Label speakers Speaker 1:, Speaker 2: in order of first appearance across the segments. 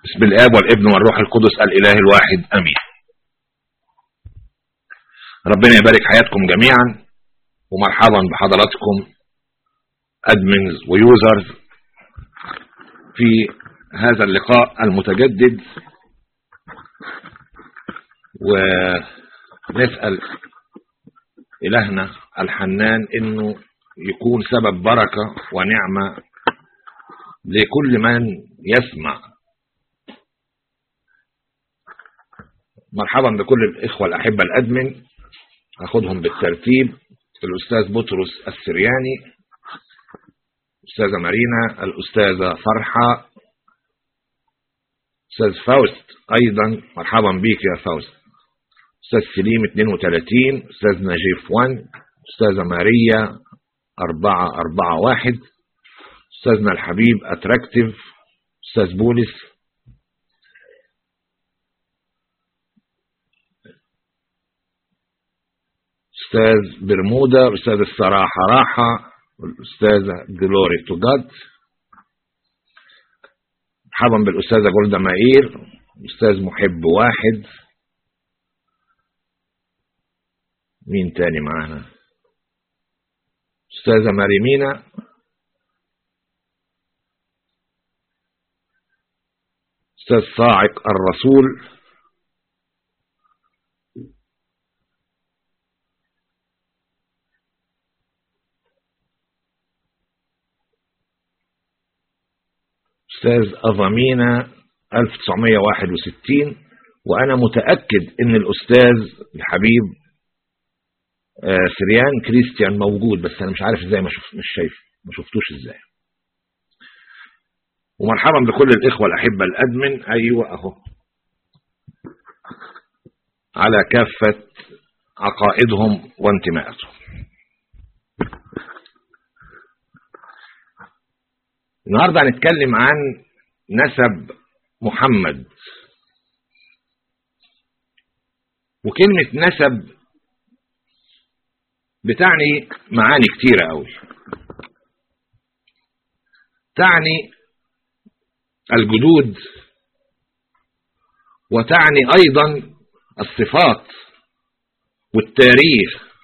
Speaker 1: بسم الآب والابن والروح القدس الإله الواحد أمين ربنا يبارك حياتكم جميعا ومرحبا بحضراتكم ادمنز ويوزرز في هذا اللقاء المتجدد ونسأل إلهنا الحنان إنه يكون سبب بركة ونعمة لكل من يسمع مرحبا بكل الإخوة الأحبة الأدمن أخذهم بالترتيب الأستاذ بطرس السرياني أستاذة مارينا الأستاذة فرحة أستاذ فاوست أيضا مرحبا بيك يا فاوست أستاذ سليم 32 أستاذ نجيف 1 أستاذة ماريا 4 4 1 أستاذنا الحبيب أتراكتيف أستاذ بولس أستاذ برمودا أستاذ الصراحة راحة والأستاذة جلوري تو جاد مرحبا بالأستاذة جولدا مائير أستاذ محب واحد مين تاني معانا أستاذة ماريمينا أستاذ صاعق الرسول أستاذ أظامينا 1961 وأنا متأكد إن الأستاذ الحبيب سريان كريستيان موجود بس أنا مش عارف إزاي ما شوف مش شايف ما شفتوش إزاي ومرحبا بكل الإخوة الأحبة الأدمن أيوة أهو على كافة عقائدهم وانتماءاتهم النهاردة هنتكلم عن نسب محمد وكلمة نسب بتعني معاني كتيرة قوي تعني الجدود وتعني أيضا الصفات والتاريخ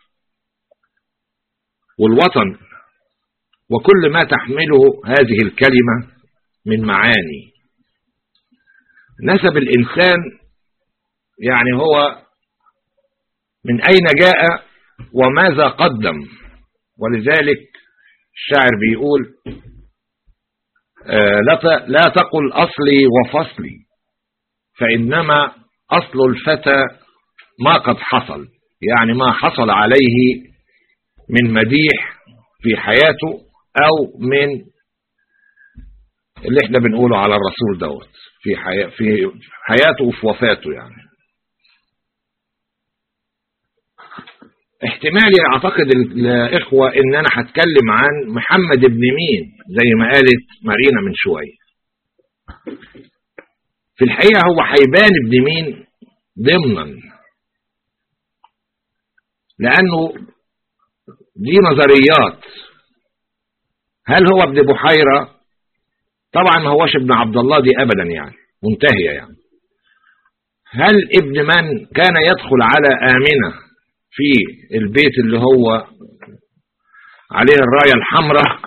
Speaker 1: والوطن وكل ما تحمله هذه الكلمة من معاني نسب الإنسان يعني هو من أين جاء وماذا قدم ولذلك الشاعر بيقول لا تقل أصلي وفصلي فإنما أصل الفتى ما قد حصل يعني ما حصل عليه من مديح في حياته او من اللي احنا بنقوله على الرسول دوت في حياة في حياته وفي وفاته يعني احتمال اعتقد الاخوة ان انا هتكلم عن محمد ابن مين زي ما قالت مارينا من شوية في الحقيقة هو هيبان ابن مين ضمنا لانه دي نظريات هل هو ابن بحيرة طبعا ما هوش ابن عبد الله دي ابدا يعني منتهية يعني هل ابن من كان يدخل على آمنة في البيت اللي هو عليه الراية الحمراء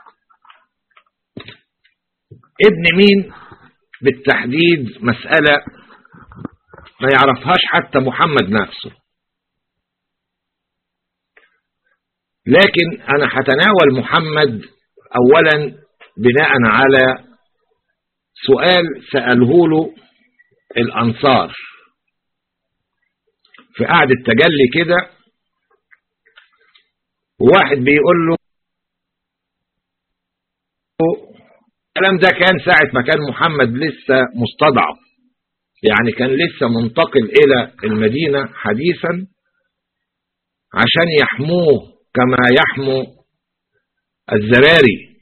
Speaker 1: ابن مين بالتحديد مسألة ما يعرفهاش حتى محمد نفسه لكن أنا هتناول محمد أولا بناء على سؤال سأله له الأنصار في قعدة تجلي كده وواحد بيقول له الكلام ده كان ساعة ما كان محمد لسه مستضعف يعني كان لسه منتقل إلى المدينة حديثا عشان يحموه كما يحمو الزراري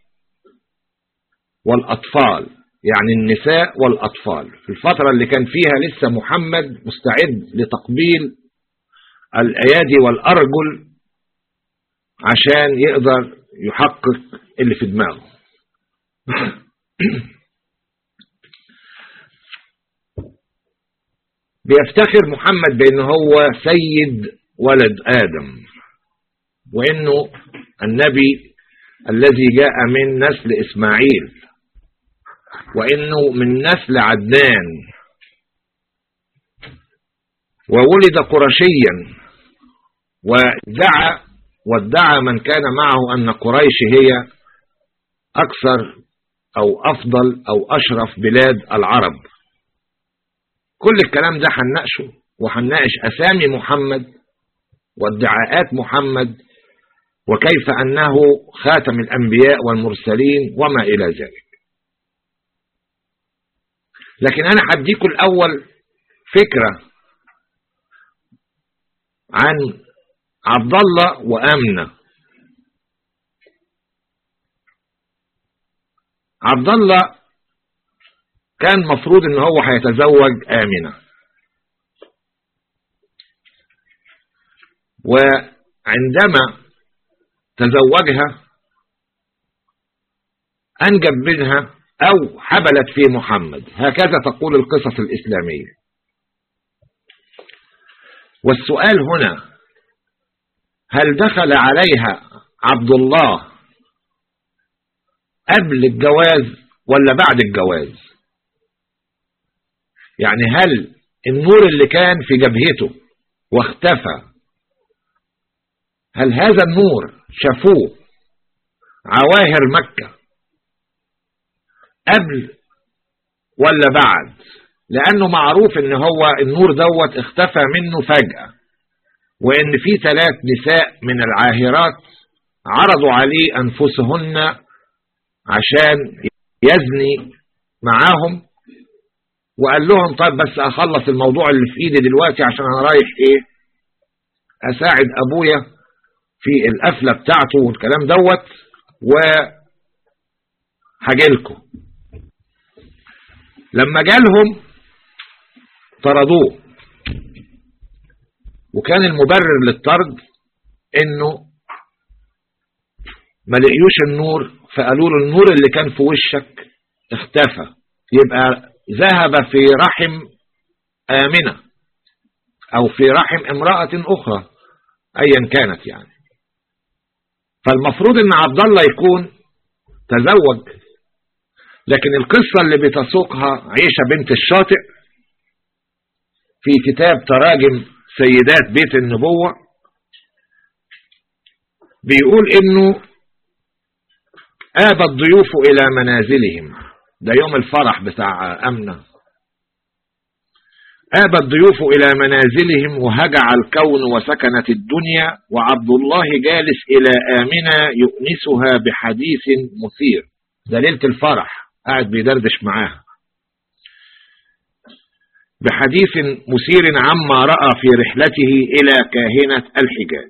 Speaker 1: والأطفال يعني النساء والأطفال في الفترة اللي كان فيها لسه محمد مستعد لتقبيل الأيادي والأرجل عشان يقدر يحقق اللي في دماغه بيفتخر محمد بأنه هو سيد ولد آدم وأنه النبي الذي جاء من نسل إسماعيل وإنه من نسل عدنان وولد قرشيا ودعا وادعى من كان معه أن قريش هي أكثر أو أفضل أو أشرف بلاد العرب كل الكلام ده هنناقشه وهنناقش أسامي محمد وادعاءات محمد وكيف أنه خاتم الأنبياء والمرسلين وما إلى ذلك لكن أنا هديكم الأول فكرة عن عبد الله وأمنة عبد الله كان مفروض ان هو هيتزوج آمنة وعندما تزوجها أنجب منها أو حبلت في محمد هكذا تقول القصص الإسلامية والسؤال هنا هل دخل عليها عبد الله قبل الجواز ولا بعد الجواز يعني هل النور اللي كان في جبهته واختفى هل هذا النور شافوه عواهر مكة قبل ولا بعد لأنه معروف ان هو النور دوت اختفى منه فجأة وان في ثلاث نساء من العاهرات عرضوا عليه أنفسهن عشان يزني معاهم وقال لهم طيب بس أخلص الموضوع اللي في إيدي دلوقتي عشان أنا رايح إيه أساعد أبويا في القفلة بتاعته والكلام دوت وهجيلكم لما جالهم طردوه وكان المبرر للطرد انه ما لقيوش النور فقالوا له النور اللي كان في وشك اختفى يبقى ذهب في رحم آمنة او في رحم امرأة اخرى ايا كانت يعني فالمفروض ان عبد الله يكون تزوج لكن القصة اللي بتسوقها عيشة بنت الشاطئ في كتاب تراجم سيدات بيت النبوة بيقول انه آبى الضيوف الى منازلهم ده يوم الفرح بتاع امنه آب الضيوف إلى منازلهم وهجع الكون وسكنت الدنيا وعبد الله جالس إلى آمنة يؤنسها بحديث مثير ده ليلة الفرح قاعد بيدردش معاها بحديث مثير عما رأى في رحلته إلى كاهنة الحجاز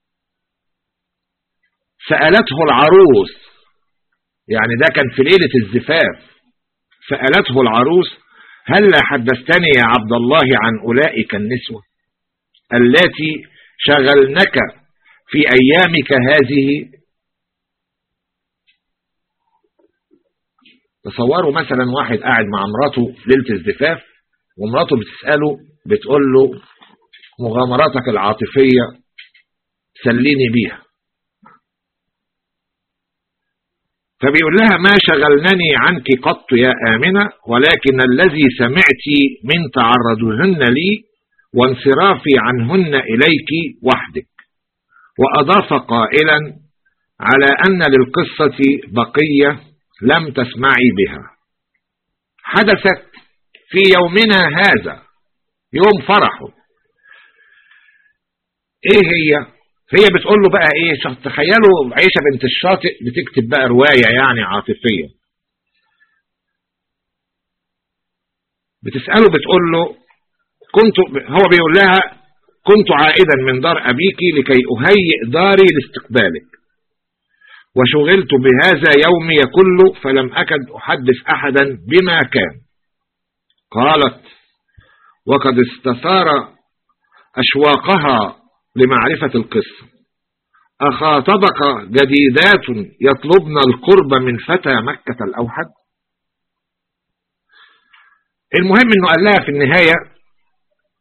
Speaker 1: سألته العروس يعني ده كان في ليلة الزفاف سألته العروس هل حدثتني يا عبد الله عن أولئك النسوة التي شغلنك في أيامك هذه تصوروا مثلا واحد قاعد مع مراته ليلة الزفاف ومراته بتسأله بتقول له مغامراتك العاطفية سليني بيها فبيقول لها ما شغلنني عنك قط يا آمنة ولكن الذي سمعت من تعرضهن لي وانصرافي عنهن إليك وحدك وأضاف قائلا على أن للقصة بقية لم تسمعي بها حدثت في يومنا هذا يوم فرحه ايه هي هي بتقول له بقى ايه تخيلوا عيشة بنت الشاطئ بتكتب بقى رواية يعني عاطفية بتسأله بتقول له كنت هو بيقول لها كنت عائدا من دار أبيك لكي أهيئ داري لاستقبالك وشغلت بهذا يومي كله فلم أكد أحدث أحدا بما كان قالت وقد استثار أشواقها لمعرفة القصة أخاطبك جديدات يطلبن القرب من فتى مكة الأوحد المهم أنه قال لها في النهاية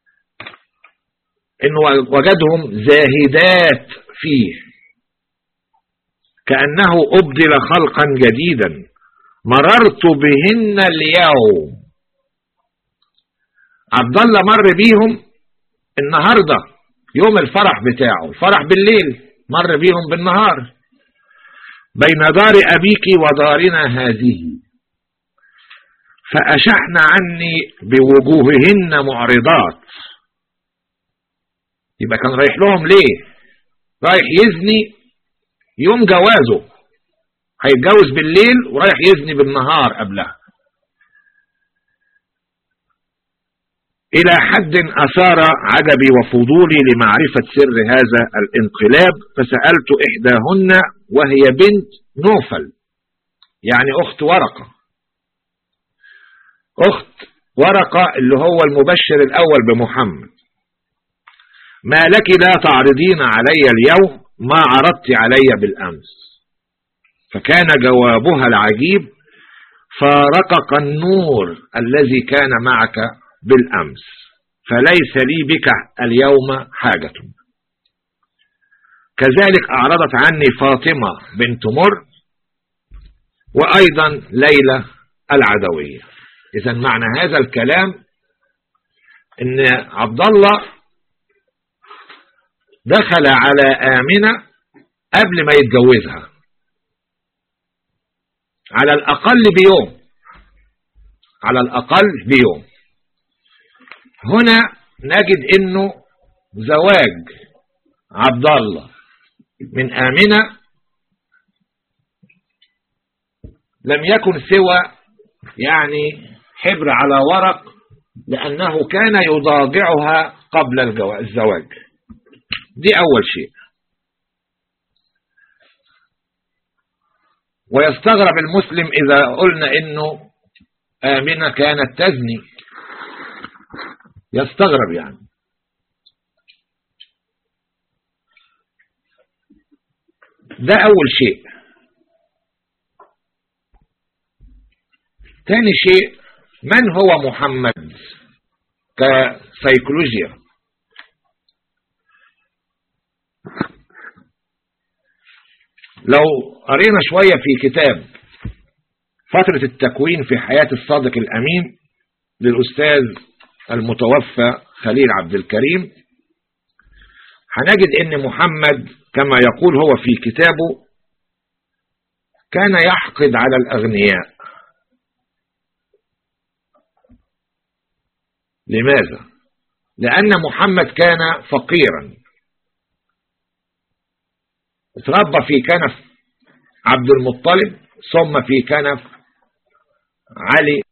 Speaker 1: انه وجدهم زاهدات فيه كأنه أبدل خلقا جديدا مررت بهن اليوم عبد الله مر بيهم النهاردة يوم الفرح بتاعه الفرح بالليل مر بيهم بالنهار بين دار أبيك ودارنا هذه فأشحن عني بوجوههن معرضات يبقى كان رايح لهم ليه رايح يزني يوم جوازه هيتجوز بالليل ورايح يزني بالنهار قبلها إلى حد أثار عجبي وفضولي لمعرفة سر هذا الانقلاب فسألت إحداهن وهي بنت نوفل يعني أخت ورقة أخت ورقة اللي هو المبشر الأول بمحمد ما لك لا تعرضين علي اليوم ما عرضت علي بالأمس فكان جوابها العجيب فارقق النور الذي كان معك بالأمس فليس لي بك اليوم حاجة كذلك أعرضت عني فاطمة بنت مر وأيضا ليلى العدوية إذا معنى هذا الكلام إن عبد الله دخل على آمنة قبل ما يتجوزها على الأقل بيوم على الأقل بيوم هنا نجد انه زواج عبد الله من آمنة لم يكن سوى يعني حبر على ورق لأنه كان يضاجعها قبل الزواج دي أول شيء ويستغرب المسلم إذا قلنا إنه آمنة كانت تزني يستغرب يعني ده أول شيء تاني شيء من هو محمد كسيكولوجيا لو قرينا شوية في كتاب فترة التكوين في حياة الصادق الأمين للأستاذ المتوفى خليل عبد الكريم هنجد ان محمد كما يقول هو في كتابه كان يحقد على الأغنياء لماذا؟ لأن محمد كان فقيرا اتربى في كنف عبد المطلب ثم في كنف علي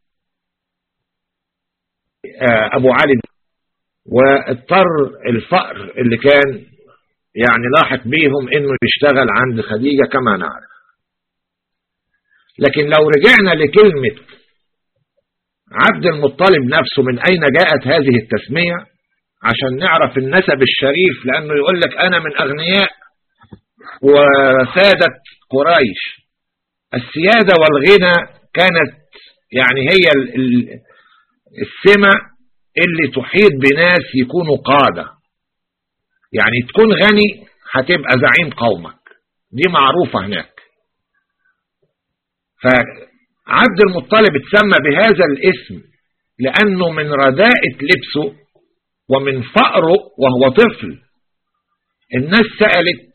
Speaker 1: أبو علي واضطر الفقر اللي كان يعني لاحق بيهم انه يشتغل عند خديجة كما نعرف لكن لو رجعنا لكلمة عبد المطلب نفسه من أين جاءت هذه التسمية عشان نعرف النسب الشريف لأنه يقول لك أنا من أغنياء وسادة قريش السيادة والغنى كانت يعني هي السمة اللي تحيط بناس يكونوا قادة يعني تكون غني هتبقى زعيم قومك دي معروفة هناك فعبد المطلب اتسمى بهذا الاسم لأنه من رداءة لبسه ومن فقره وهو طفل الناس سألت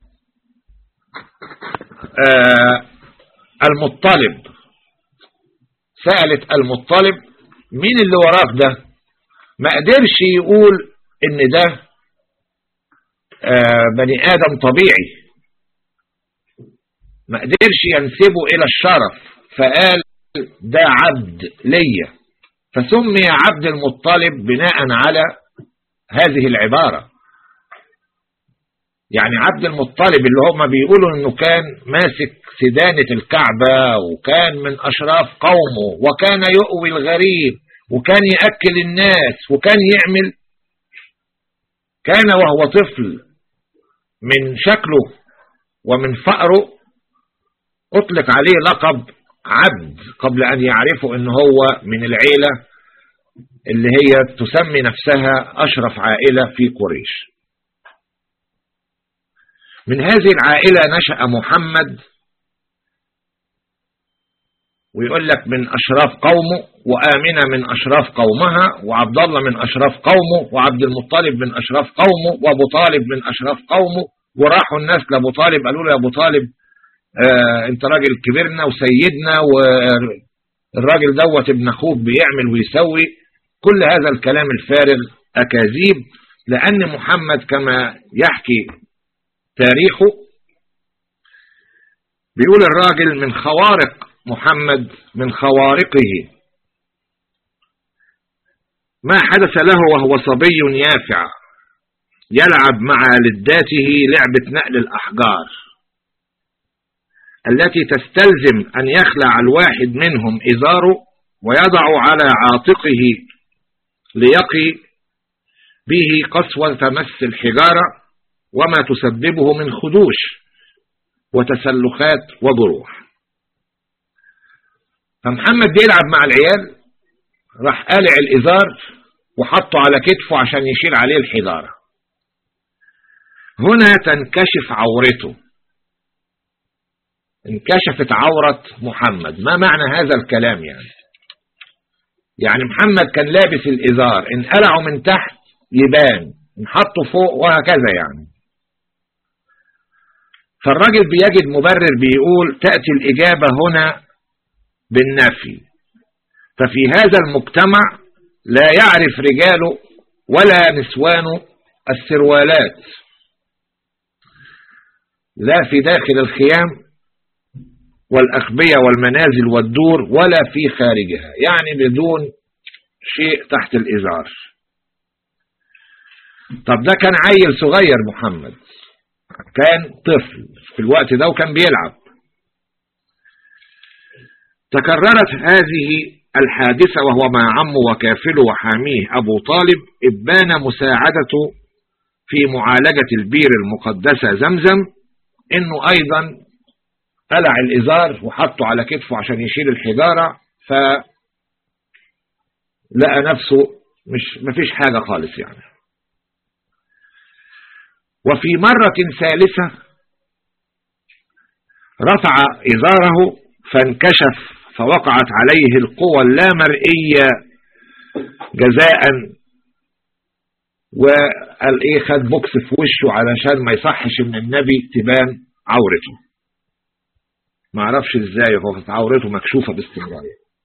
Speaker 1: آه المطلب سألت المطلب مين اللي وراك ده ما قدرش يقول ان ده آه بني ادم طبيعي ما قدرش ينسبه الى الشرف فقال ده عبد ليا فسمي عبد المطلب بناء على هذه العبارة يعني عبد المطلب اللي هم بيقولوا انه كان ماسك سدانة الكعبة وكان من اشراف قومه وكان يؤوي الغريب وكان يأكل الناس وكان يعمل كان وهو طفل من شكله ومن فأره أطلق عليه لقب عبد قبل أن يعرفوا أنه هو من العيلة اللي هي تسمي نفسها أشرف عائلة في قريش من هذه العائلة نشأ محمد ويقول لك من أشراف قومه وآمنة من أشراف قومها وعبد الله من أشراف قومه وعبد المطلب من أشراف قومه وأبو طالب من أشراف قومه وراحوا الناس لأبو طالب قالوا له يا أبو طالب آه أنت راجل كبرنا وسيدنا والراجل دوت ابن أخوك بيعمل ويسوي كل هذا الكلام الفارغ أكاذيب لأن محمد كما يحكي تاريخه بيقول الراجل من خوارق محمد من خوارقه ما حدث له وهو صبي يافع يلعب مع لداته لعبة نقل الأحجار التي تستلزم أن يخلع الواحد منهم إزاره ويضع على عاتقه ليقي به قسوة مس الحجارة وما تسببه من خدوش وتسلخات وجروح فمحمد بيلعب مع العيال راح قالع الإزار وحطه على كتفه عشان يشيل عليه الحجارة هنا تنكشف عورته انكشفت عورة محمد ما معنى هذا الكلام يعني يعني محمد كان لابس الإزار إن قلعه من تحت يبان نحطه فوق وهكذا يعني فالراجل بيجد مبرر بيقول تأتي الإجابة هنا بالنفي ففي هذا المجتمع لا يعرف رجاله ولا نسوانه السروالات لا في داخل الخيام والأخبية والمنازل والدور ولا في خارجها يعني بدون شيء تحت الإزار طب ده كان عيل صغير محمد كان طفل في الوقت ده وكان بيلعب تكررت هذه الحادثة وهو مع عمه وكافله وحاميه أبو طالب إبان مساعدته في معالجة البير المقدسة زمزم إنه أيضا قلع الإزار وحطه على كتفه عشان يشيل الحجارة فلقى نفسه مش مفيش حاجة خالص يعني وفي مرة ثالثة رفع إزاره فانكشف فوقعت عليه القوى اللامرئية جزاء وقال ايه خد بوكس في وشه علشان ما يصحش ان النبي تبان عورته ما اعرفش ازاي هو عورته مكشوفة باستمرار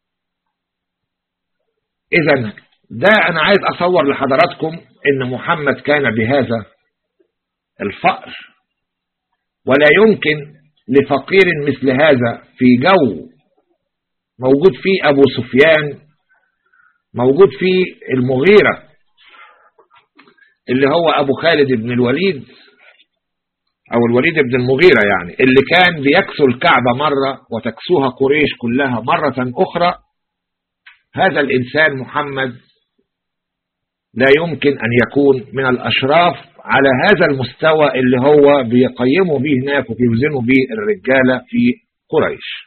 Speaker 1: اذا ده انا عايز اصور لحضراتكم ان محمد كان بهذا الفقر ولا يمكن لفقير مثل هذا في جو موجود فيه أبو سفيان موجود فيه المغيرة اللي هو أبو خالد بن الوليد أو الوليد بن المغيرة يعني اللي كان بيكسو الكعبة مرة وتكسوها قريش كلها مرة أخرى هذا الإنسان محمد لا يمكن أن يكون من الأشراف على هذا المستوى اللي هو بيقيموا به هناك وبيوزنوا به الرجالة في قريش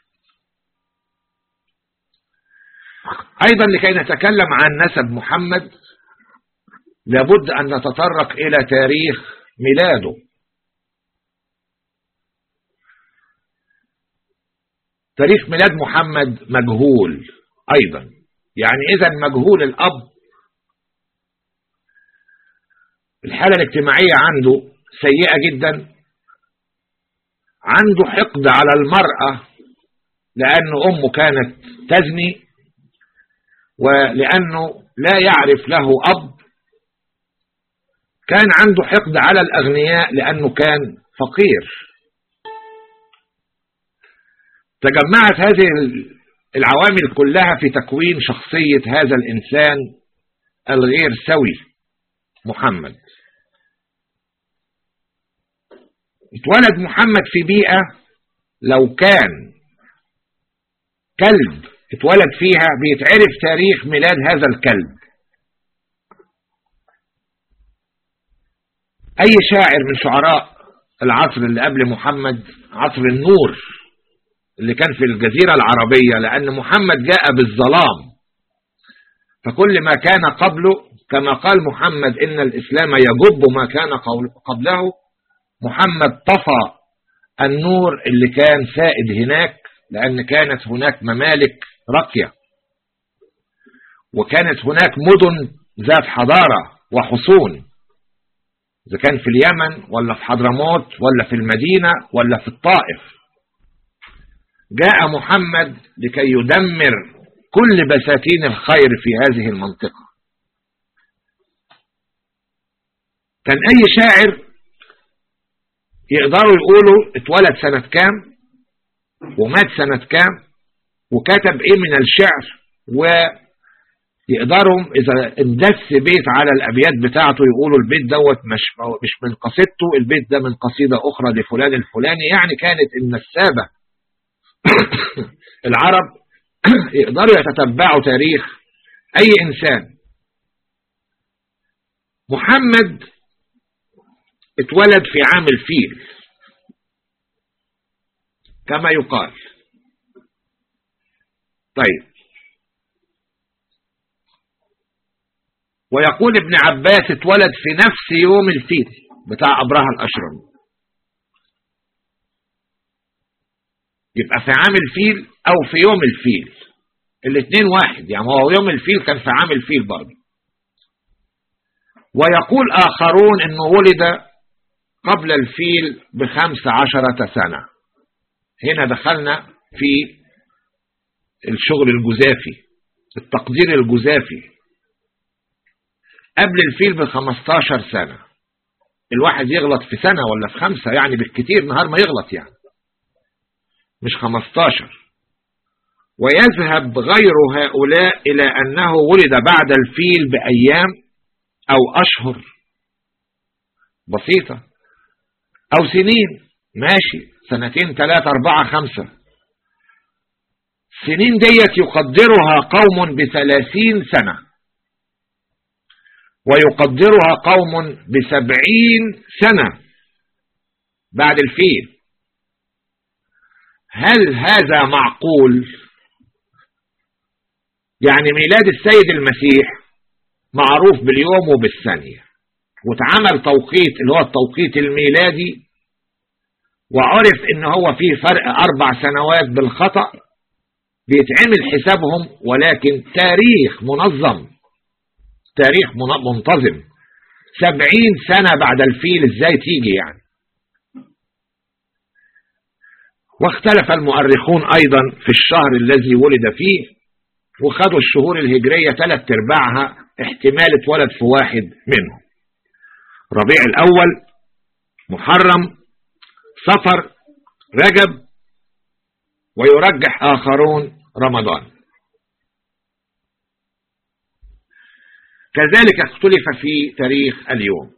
Speaker 1: أيضا لكي نتكلم عن نسب محمد لابد أن نتطرق إلى تاريخ ميلاده تاريخ ميلاد محمد مجهول أيضا يعني إذا مجهول الأب الحالة الاجتماعية عنده سيئة جدا عنده حقد على المرأة لأن أمه كانت تزني ولأنه لا يعرف له أب كان عنده حقد على الأغنياء لأنه كان فقير تجمعت هذه العوامل كلها في تكوين شخصية هذا الإنسان الغير سوي محمد اتولد محمد في بيئة لو كان كلب اتولد فيها بيتعرف تاريخ ميلاد هذا الكلب أي شاعر من شعراء العصر اللي قبل محمد عصر النور اللي كان في الجزيرة العربية لأن محمد جاء بالظلام فكل ما كان قبله كما قال محمد إن الإسلام يجب ما كان قبله محمد طفى النور اللي كان سائد هناك لأن كانت هناك ممالك راقية وكانت هناك مدن ذات حضارة وحصون إذا كان في اليمن ولا في حضرموت ولا في المدينة ولا في الطائف جاء محمد لكي يدمر كل بساتين الخير في هذه المنطقة كان أي شاعر يقدروا يقولوا اتولد سنة كام ومات سنة كام وكتب ايه من الشعر ويقدروا اذا اندس بيت على الابيات بتاعته يقولوا البيت دوت مش مش من قصيدته البيت ده من قصيدة اخرى لفلان الفلاني يعني كانت النسابة العرب يقدروا يتتبعوا تاريخ اي انسان محمد اتولد في عام الفيل كما يقال طيب ويقول ابن عباس اتولد في نفس يوم الفيل بتاع أبرهة الأشرم يبقى في عام الفيل أو في يوم الفيل الاثنين واحد يعني هو يوم الفيل كان في عام الفيل برضه ويقول آخرون أنه ولد قبل الفيل بخمس عشرة سنة هنا دخلنا في الشغل الجزافي التقدير الجزافي قبل الفيل بخمستاشر سنة الواحد يغلط في سنة ولا في خمسة يعني بالكتير نهار ما يغلط يعني مش خمستاشر ويذهب غير هؤلاء إلى أنه ولد بعد الفيل بأيام أو أشهر بسيطة أو سنين ماشي سنتين ثلاثة أربعة خمسة سنين ديت يقدرها قوم بثلاثين سنة ويقدرها قوم بسبعين سنة بعد الفيل هل هذا معقول يعني ميلاد السيد المسيح معروف باليوم وبالثانية واتعمل توقيت اللي هو التوقيت الميلادي وعرف ان هو في فرق اربع سنوات بالخطأ بيتعمل حسابهم ولكن تاريخ منظم تاريخ منتظم سبعين سنة بعد الفيل ازاي تيجي يعني واختلف المؤرخون ايضا في الشهر الذي ولد فيه وخدوا الشهور الهجرية ثلاث ارباعها احتمال اتولد في واحد منهم ربيع الاول محرم صفر رجب ويرجح آخرون رمضان كذلك اختلف في تاريخ اليوم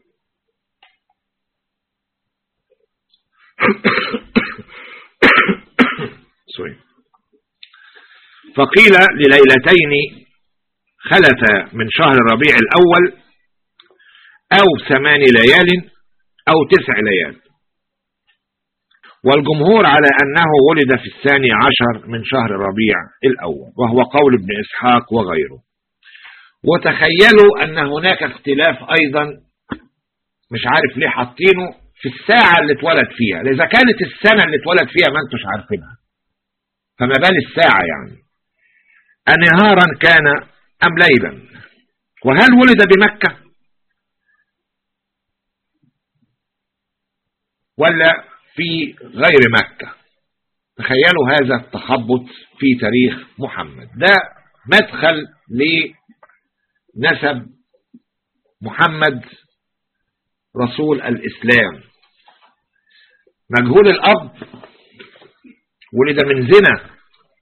Speaker 1: فقيل لليلتين خلت من شهر ربيع الأول أو ثمان ليال أو تسع ليال والجمهور على أنه ولد في الثاني عشر من شهر ربيع الأول وهو قول ابن إسحاق وغيره وتخيلوا أن هناك اختلاف أيضا مش عارف ليه حاطينه في الساعة اللي اتولد فيها إذا كانت السنة اللي اتولد فيها ما انتوش عارفينها فما بال الساعة يعني أنهارا كان أم ليلا وهل ولد بمكة ولا في غير مكة تخيلوا هذا التخبط في تاريخ محمد ده مدخل لنسب محمد رسول الإسلام مجهول الأب ولد من زنا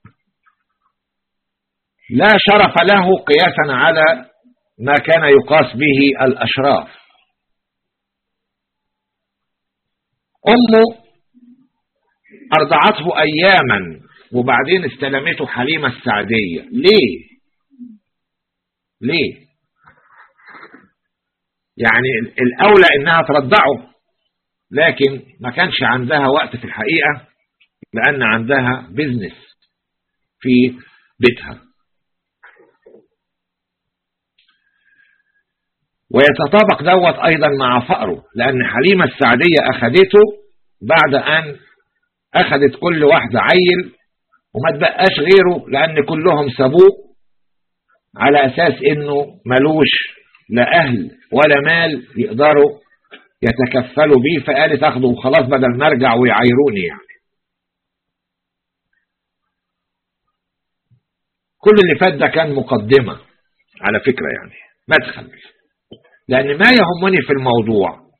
Speaker 1: لا شرف له قياسا على ما كان يقاس به الأشراف أمه أرضعته أياما وبعدين استلمته حليمة السعدية ليه ليه يعني الأولى إنها ترضعه لكن ما كانش عندها وقت في الحقيقة لأن عندها بزنس في بيتها ويتطابق دوت أيضا مع فقره لأن حليمة السعدية أخدته بعد أن أخدت كل واحدة عيل وما تبقاش غيره لأن كلهم سابوه على أساس إنه ملوش لا أهل ولا مال يقدروا يتكفلوا بيه فقالت أخده وخلاص بدل ما أرجع ويعايروني يعني كل اللي فات ده كان مقدمة على فكرة يعني مدخل لأن ما يهمني في الموضوع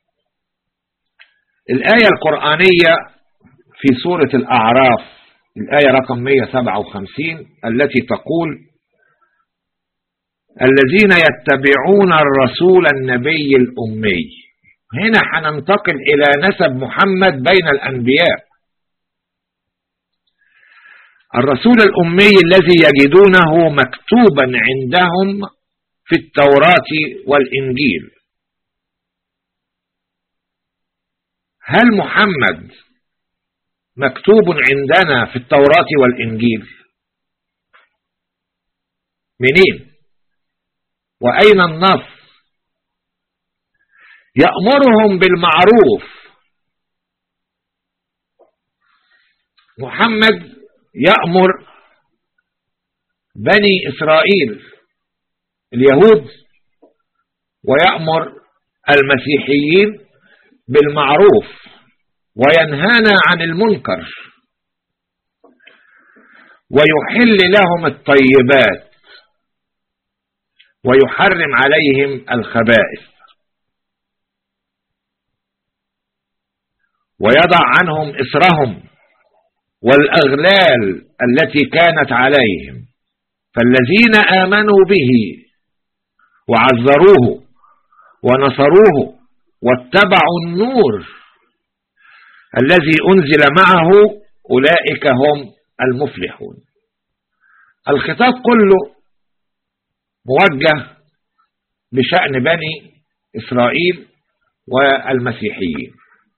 Speaker 1: الآية القرآنية في سورة الأعراف الآية رقم 157 التي تقول الذين يتبعون الرسول النبي الأمي هنا حننتقل إلى نسب محمد بين الأنبياء الرسول الأمي الذي يجدونه مكتوبا عندهم في التوراة والإنجيل هل محمد مكتوب عندنا في التوراة والإنجيل منين وأين النص يأمرهم بالمعروف محمد يأمر بني إسرائيل اليهود ويأمر المسيحيين بالمعروف وينهانا عن المنكر ويحل لهم الطيبات ويحرم عليهم الخبائث ويضع عنهم إسرهم والأغلال التي كانت عليهم فالذين آمنوا به وعزروه ونصروه واتبعوا النور الذي أنزل معه أولئك هم المفلحون الخطاب كله موجه بشأن بني إسرائيل والمسيحيين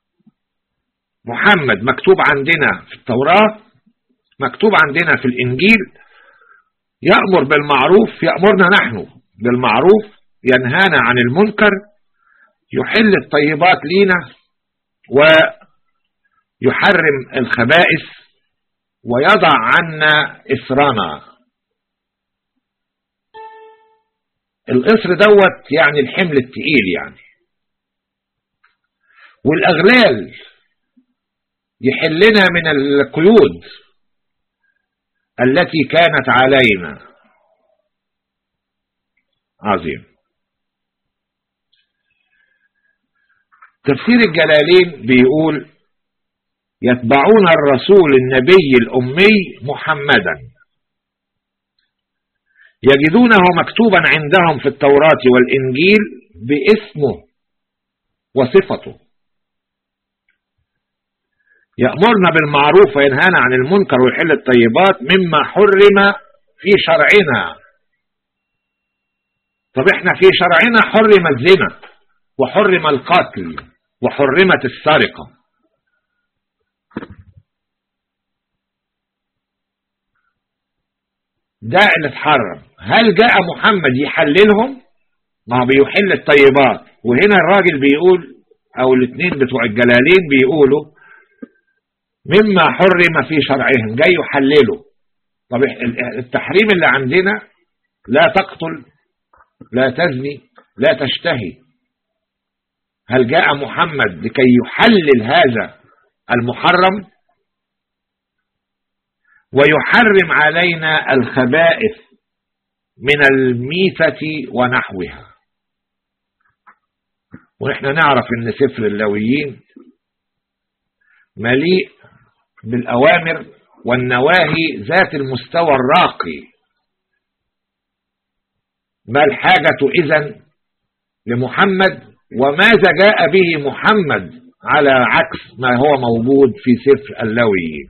Speaker 1: محمد مكتوب عندنا في التوراة مكتوب عندنا في الإنجيل يأمر بالمعروف يأمرنا نحن بالمعروف ينهانا عن المنكر يحل الطيبات لينا ويحرم الخبائث ويضع عنا إسرنا الإسر دوت يعني الحمل التقيل يعني والأغلال يحلنا من القيود التي كانت علينا عظيم تفسير الجلالين بيقول يتبعون الرسول النبي الأمي محمدا يجدونه مكتوبا عندهم في التوراة والإنجيل باسمه وصفته يأمرنا بالمعروف وينهانا عن المنكر ويحل الطيبات مما حرم في شرعنا طب احنا في شرعنا حرم الزنا وحرم القتل وحرمت السرقة ده اللي اتحرم هل جاء محمد يحللهم ما هو بيحل الطيبات وهنا الراجل بيقول او الاثنين بتوع الجلالين بيقولوا مما حرم في شرعهم جاي يحلله طب التحريم اللي عندنا لا تقتل لا تزني لا تشتهي هل جاء محمد لكي يحلل هذا المحرم ويحرم علينا الخبائث من الميتة ونحوها ونحن نعرف ان سفر اللويين مليء بالأوامر والنواهي ذات المستوى الراقي ما الحاجة إذن لمحمد وماذا جاء به محمد على عكس ما هو موجود في سفر اللوي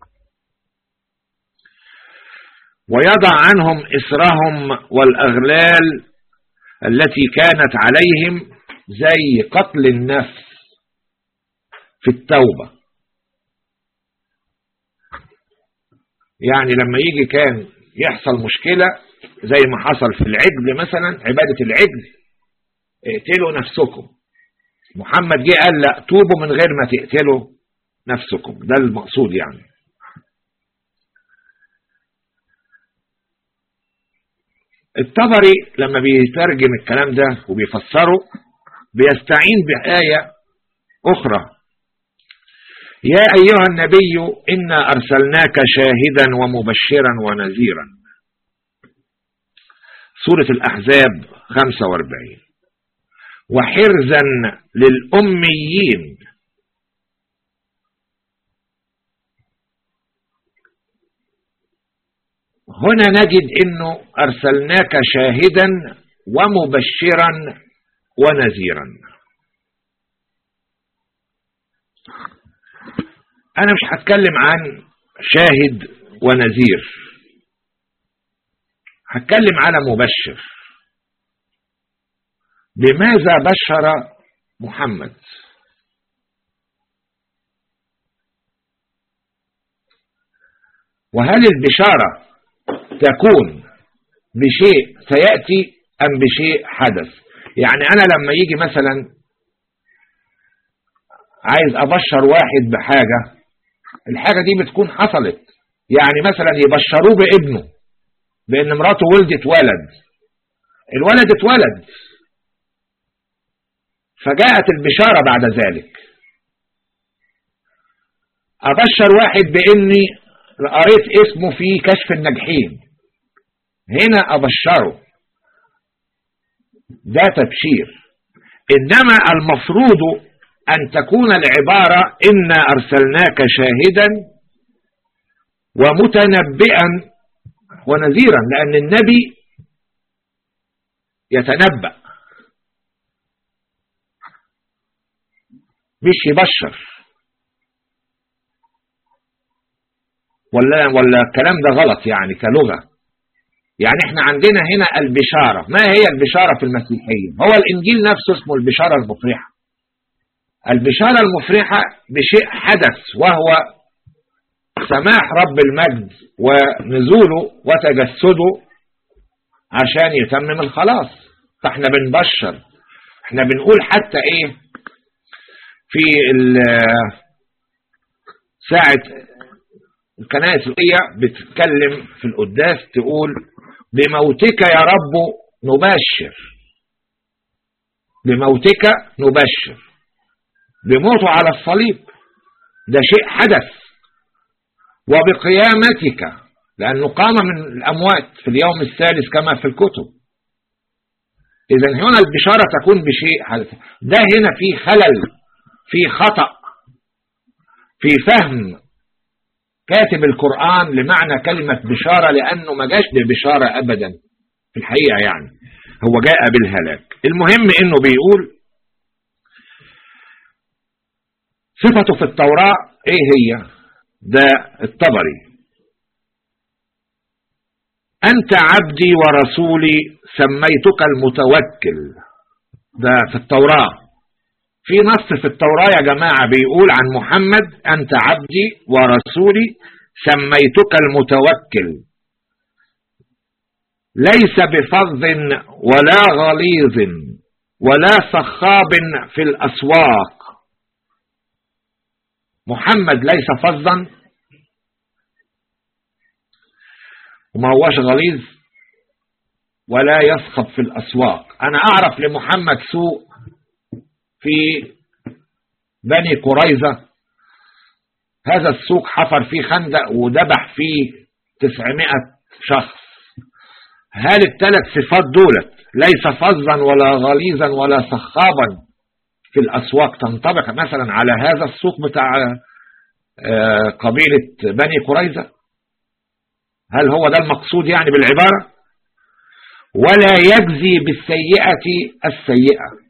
Speaker 1: ويضع عنهم إسرهم والأغلال التي كانت عليهم زي قتل النفس في التوبة يعني لما يجي كان يحصل مشكلة زي ما حصل في العجل مثلا عبادة العجل اقتلوا نفسكم محمد جه قال لا توبوا من غير ما تقتلوا نفسكم ده المقصود يعني الطبري لما بيترجم الكلام ده وبيفسره بيستعين بآية أخرى يا أيها النبي إنا أرسلناك شاهدا ومبشرا ونذيرا سورة الأحزاب 45 وحرزا للأميين هنا نجد انه ارسلناك شاهدا ومبشرا ونذيرا انا مش هتكلم عن شاهد ونذير هتكلم على مبشر بماذا بشر محمد وهل البشارة تكون بشيء سيأتي أم بشيء حدث يعني أنا لما يجي مثلا عايز أبشر واحد بحاجة الحاجة دي بتكون حصلت يعني مثلا يبشروه بابنه بأن مراته ولدت ولد الولد اتولد فجاءت البشارة بعد ذلك أبشر واحد بإني قريت اسمه في كشف الناجحين هنا أبشره ده تبشير إنما المفروض أن تكون العبارة إنا أرسلناك شاهدا ومتنبئا ونذيرا لأن النبي يتنبأ مش يبشر ولا ولا الكلام ده غلط يعني كلغة يعني احنا عندنا هنا البشارة ما هي البشارة في المسيحية هو الإنجيل نفسه اسمه البشارة المفرحة البشارة المفرحة بشيء حدث وهو سماح رب المجد ونزوله وتجسده عشان يتمم الخلاص فاحنا بنبشر احنا بنقول حتى ايه في ساعة الكنائس الأولية بتتكلم في القداس تقول بموتك يا رب نبشر بموتك نبشر بموته على الصليب ده شيء حدث وبقيامتك لأنه قام من الأموات في اليوم الثالث كما في الكتب إذا هنا البشارة تكون بشيء حدث ده هنا في خلل في خطأ في فهم كاتب القرآن لمعنى كلمة بشارة لأنه ما جاش ببشارة أبدا في الحقيقة يعني هو جاء بالهلاك المهم إنه بيقول صفته في التوراة إيه هي ده الطبري أنت عبدي ورسولي سميتك المتوكل ده في التوراة في نص في التوراة يا جماعة بيقول عن محمد أنت عبدي ورسولي سميتك المتوكل ليس بفظ ولا غليظ ولا صخاب في الأسواق محمد ليس فظا وما هوش غليظ ولا يصخب في الأسواق أنا أعرف لمحمد سوء في بني قريظة هذا السوق حفر فيه خندق وذبح فيه 900 شخص هل الثلاث صفات دولت ليس فظا ولا غليظا ولا صخابا في الأسواق تنطبق مثلا على هذا السوق بتاع قبيلة بني قريظة هل هو ده المقصود يعني بالعبارة ولا يجزي بالسيئة السيئة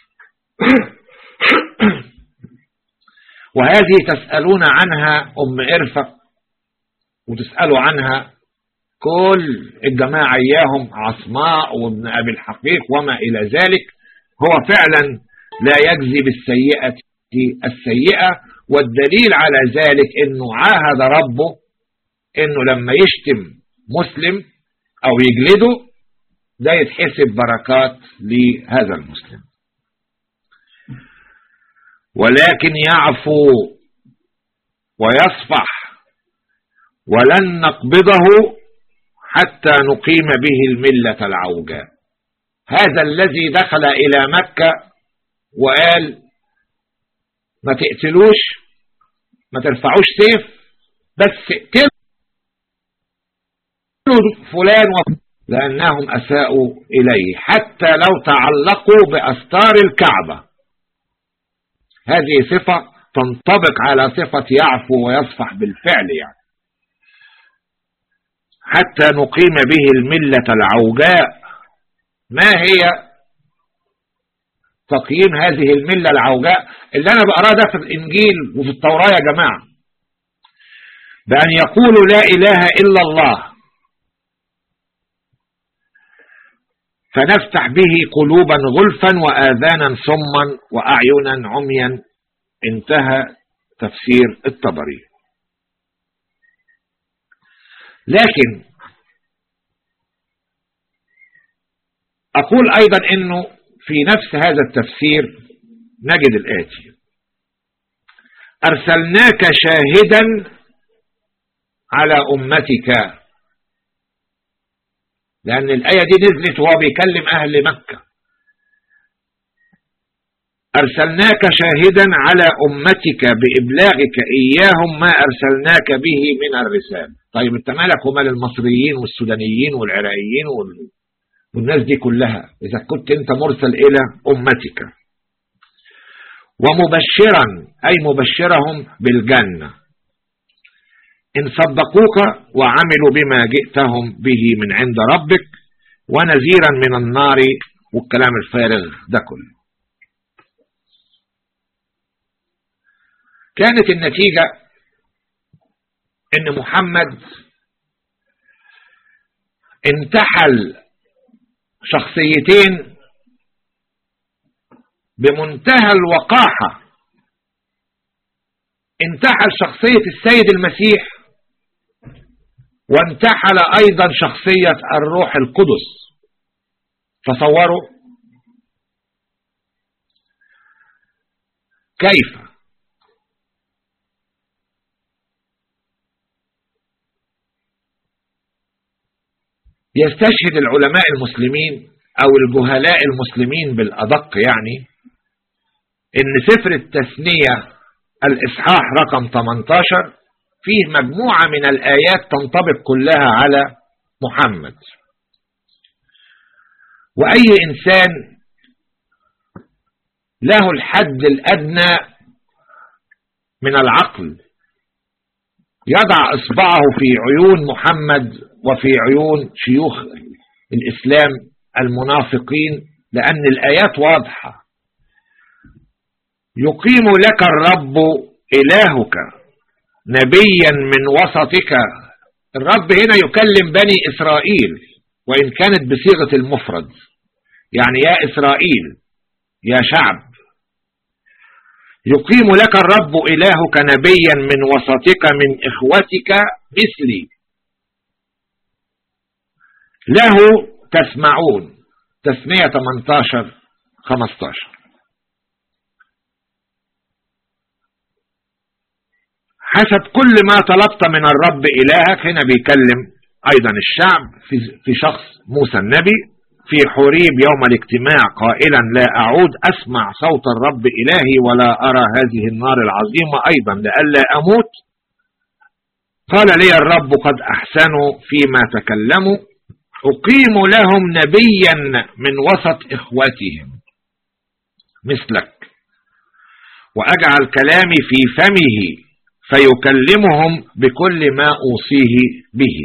Speaker 1: وهذه تسألون عنها أم إرفق وتسألوا عنها كل الجماعة إياهم عصماء وابن أبي الحقيق وما إلى ذلك هو فعلا لا يجزي بالسيئة السيئة والدليل على ذلك انه عاهد ربه انه لما يشتم مسلم او يجلده ده يتحسب بركات لهذا المسلم ولكن يعفو ويصفح ولن نقبضه حتى نقيم به الملة العوجاء هذا الذي دخل إلى مكة وقال ما تقتلوش ما ترفعوش سيف بس اقتلوا فلان وفلان لأنهم أساءوا إليه حتى لو تعلقوا بأستار الكعبة هذه صفة تنطبق على صفة يعفو ويصفح بالفعل يعني حتى نقيم به الملة العوجاء ما هي تقييم هذه الملة العوجاء اللي أنا بقراه ده في الإنجيل وفي التوراة يا جماعة بأن يقولوا لا إله إلا الله فنفتح به قلوبا غلفا وآذانا صما وأعينا عميا انتهى تفسير الطبري لكن أقول أيضا أنه في نفس هذا التفسير نجد الآتي أرسلناك شاهدا على أمتك لأن الآية دي نزلت وهو بيكلم أهل مكة أرسلناك شاهدا على أمتك بإبلاغك إياهم ما أرسلناك به من الرسالة طيب انت مالك ومال المصريين والسودانيين والعراقيين والناس دي كلها إذا كنت انت مرسل إلى أمتك ومبشرا أي مبشرهم بالجنة إن صدقوك وعملوا بما جئتهم به من عند ربك ونذيرا من النار والكلام الفارغ ده كله كانت النتيجة ان محمد انتحل شخصيتين بمنتهى الوقاحة انتحل شخصية السيد المسيح وانتحل أيضا شخصية الروح القدس تصوروا كيف يستشهد العلماء المسلمين أو الجهلاء المسلمين بالأدق يعني إن سفر التثنية الإصحاح رقم 18 فيه مجموعة من الآيات تنطبق كلها على محمد وأي إنسان له الحد الأدنى من العقل يضع إصبعه في عيون محمد وفي عيون شيوخ الإسلام المنافقين لأن الآيات واضحة يقيم لك الرب إلهك نبيا من وسطك الرب هنا يكلم بني إسرائيل وإن كانت بصيغة المفرد يعني يا إسرائيل يا شعب يقيم لك الرب إلهك نبيا من وسطك من إخوتك مثلي له تسمعون تسمية 18 15 حسب كل ما طلبت من الرب إلهك هنا بيكلم أيضا الشعب في, في شخص موسى النبي في حريب يوم الاجتماع قائلا لا أعود أسمع صوت الرب إلهي ولا أرى هذه النار العظيمة أيضا لألا أموت قال لي الرب قد أحسنوا فيما تكلموا أقيم لهم نبيا من وسط إخوتهم مثلك وأجعل كلامي في فمه فيكلمهم بكل ما أوصيه به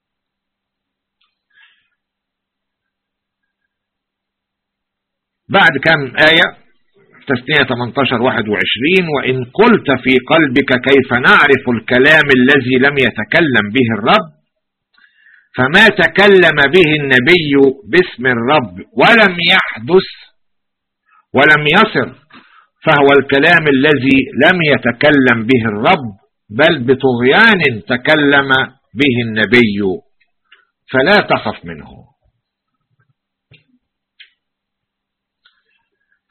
Speaker 1: بعد كم آية تسنية 18 21 وإن قلت في قلبك كيف نعرف الكلام الذي لم يتكلم به الرب فما تكلم به النبي باسم الرب ولم يحدث ولم يصر فهو الكلام الذي لم يتكلم به الرب بل بطغيان تكلم به النبي فلا تخف منه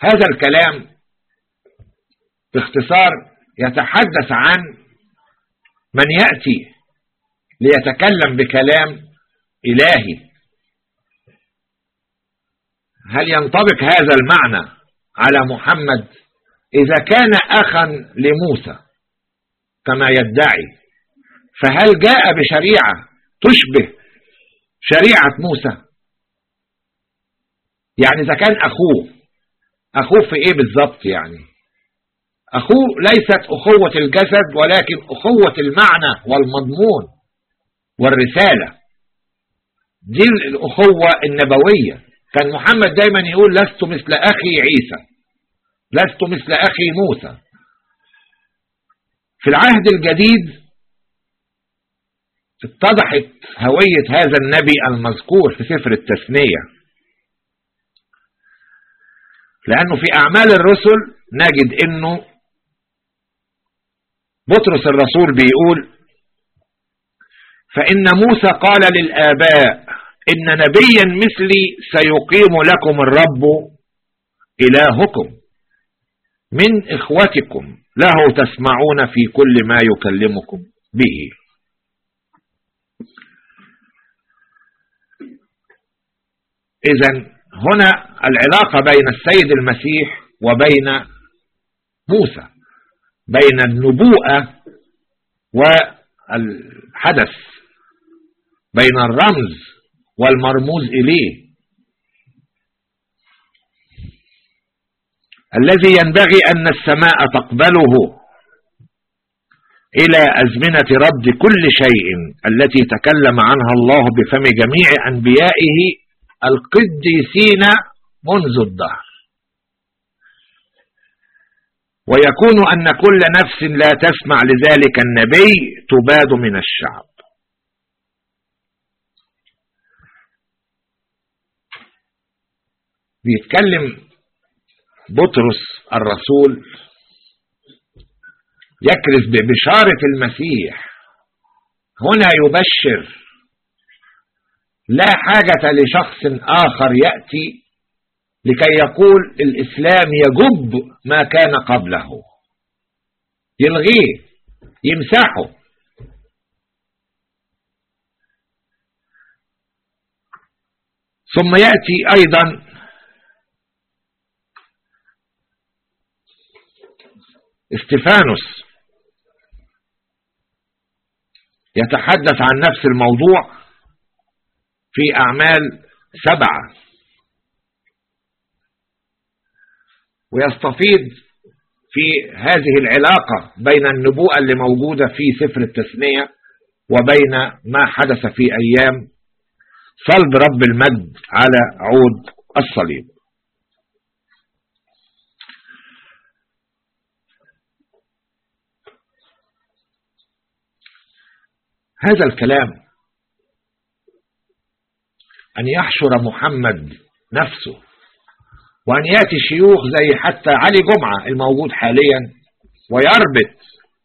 Speaker 1: هذا الكلام باختصار يتحدث عن من يأتي ليتكلم بكلام إلهي هل ينطبق هذا المعنى على محمد إذا كان أخا لموسى كما يدعي فهل جاء بشريعة تشبه شريعة موسى يعني إذا كان أخوه أخوه في إيه بالضبط يعني أخوه ليست أخوة الجسد ولكن أخوة المعنى والمضمون والرسالة دي الأخوة النبوية كان محمد دايما يقول لست مثل أخي عيسى لست مثل أخي موسى في العهد الجديد اتضحت هوية هذا النبي المذكور في سفر التثنية لأنه في أعمال الرسل نجد أنه بطرس الرسول بيقول فإن موسى قال للآباء إن نبيا مثلي سيقيم لكم الرب إلهكم من إخوتكم له تسمعون في كل ما يكلمكم به إذا هنا العلاقة بين السيد المسيح وبين موسى بين النبوءة والحدث بين الرمز والمرموز إليه الذي ينبغي أن السماء تقبله إلى أزمنة رد كل شيء التي تكلم عنها الله بفم جميع أنبيائه القديسين منذ الدهر ويكون أن كل نفس لا تسمع لذلك النبي تباد من الشعب بيتكلم بطرس الرسول يكرز ببشارة المسيح هنا يبشر لا حاجة لشخص آخر يأتي لكي يقول الإسلام يجب ما كان قبله يلغيه يمسحه ثم يأتي أيضا استفانوس يتحدث عن نفس الموضوع في أعمال سبعة ويستفيد في هذه العلاقة بين النبوءة اللي موجودة في سفر التثنية وبين ما حدث في أيام صلب رب المجد على عود الصليب هذا الكلام أن يحشر محمد نفسه وأن يأتي شيوخ زي حتى علي جمعة الموجود حاليا ويربط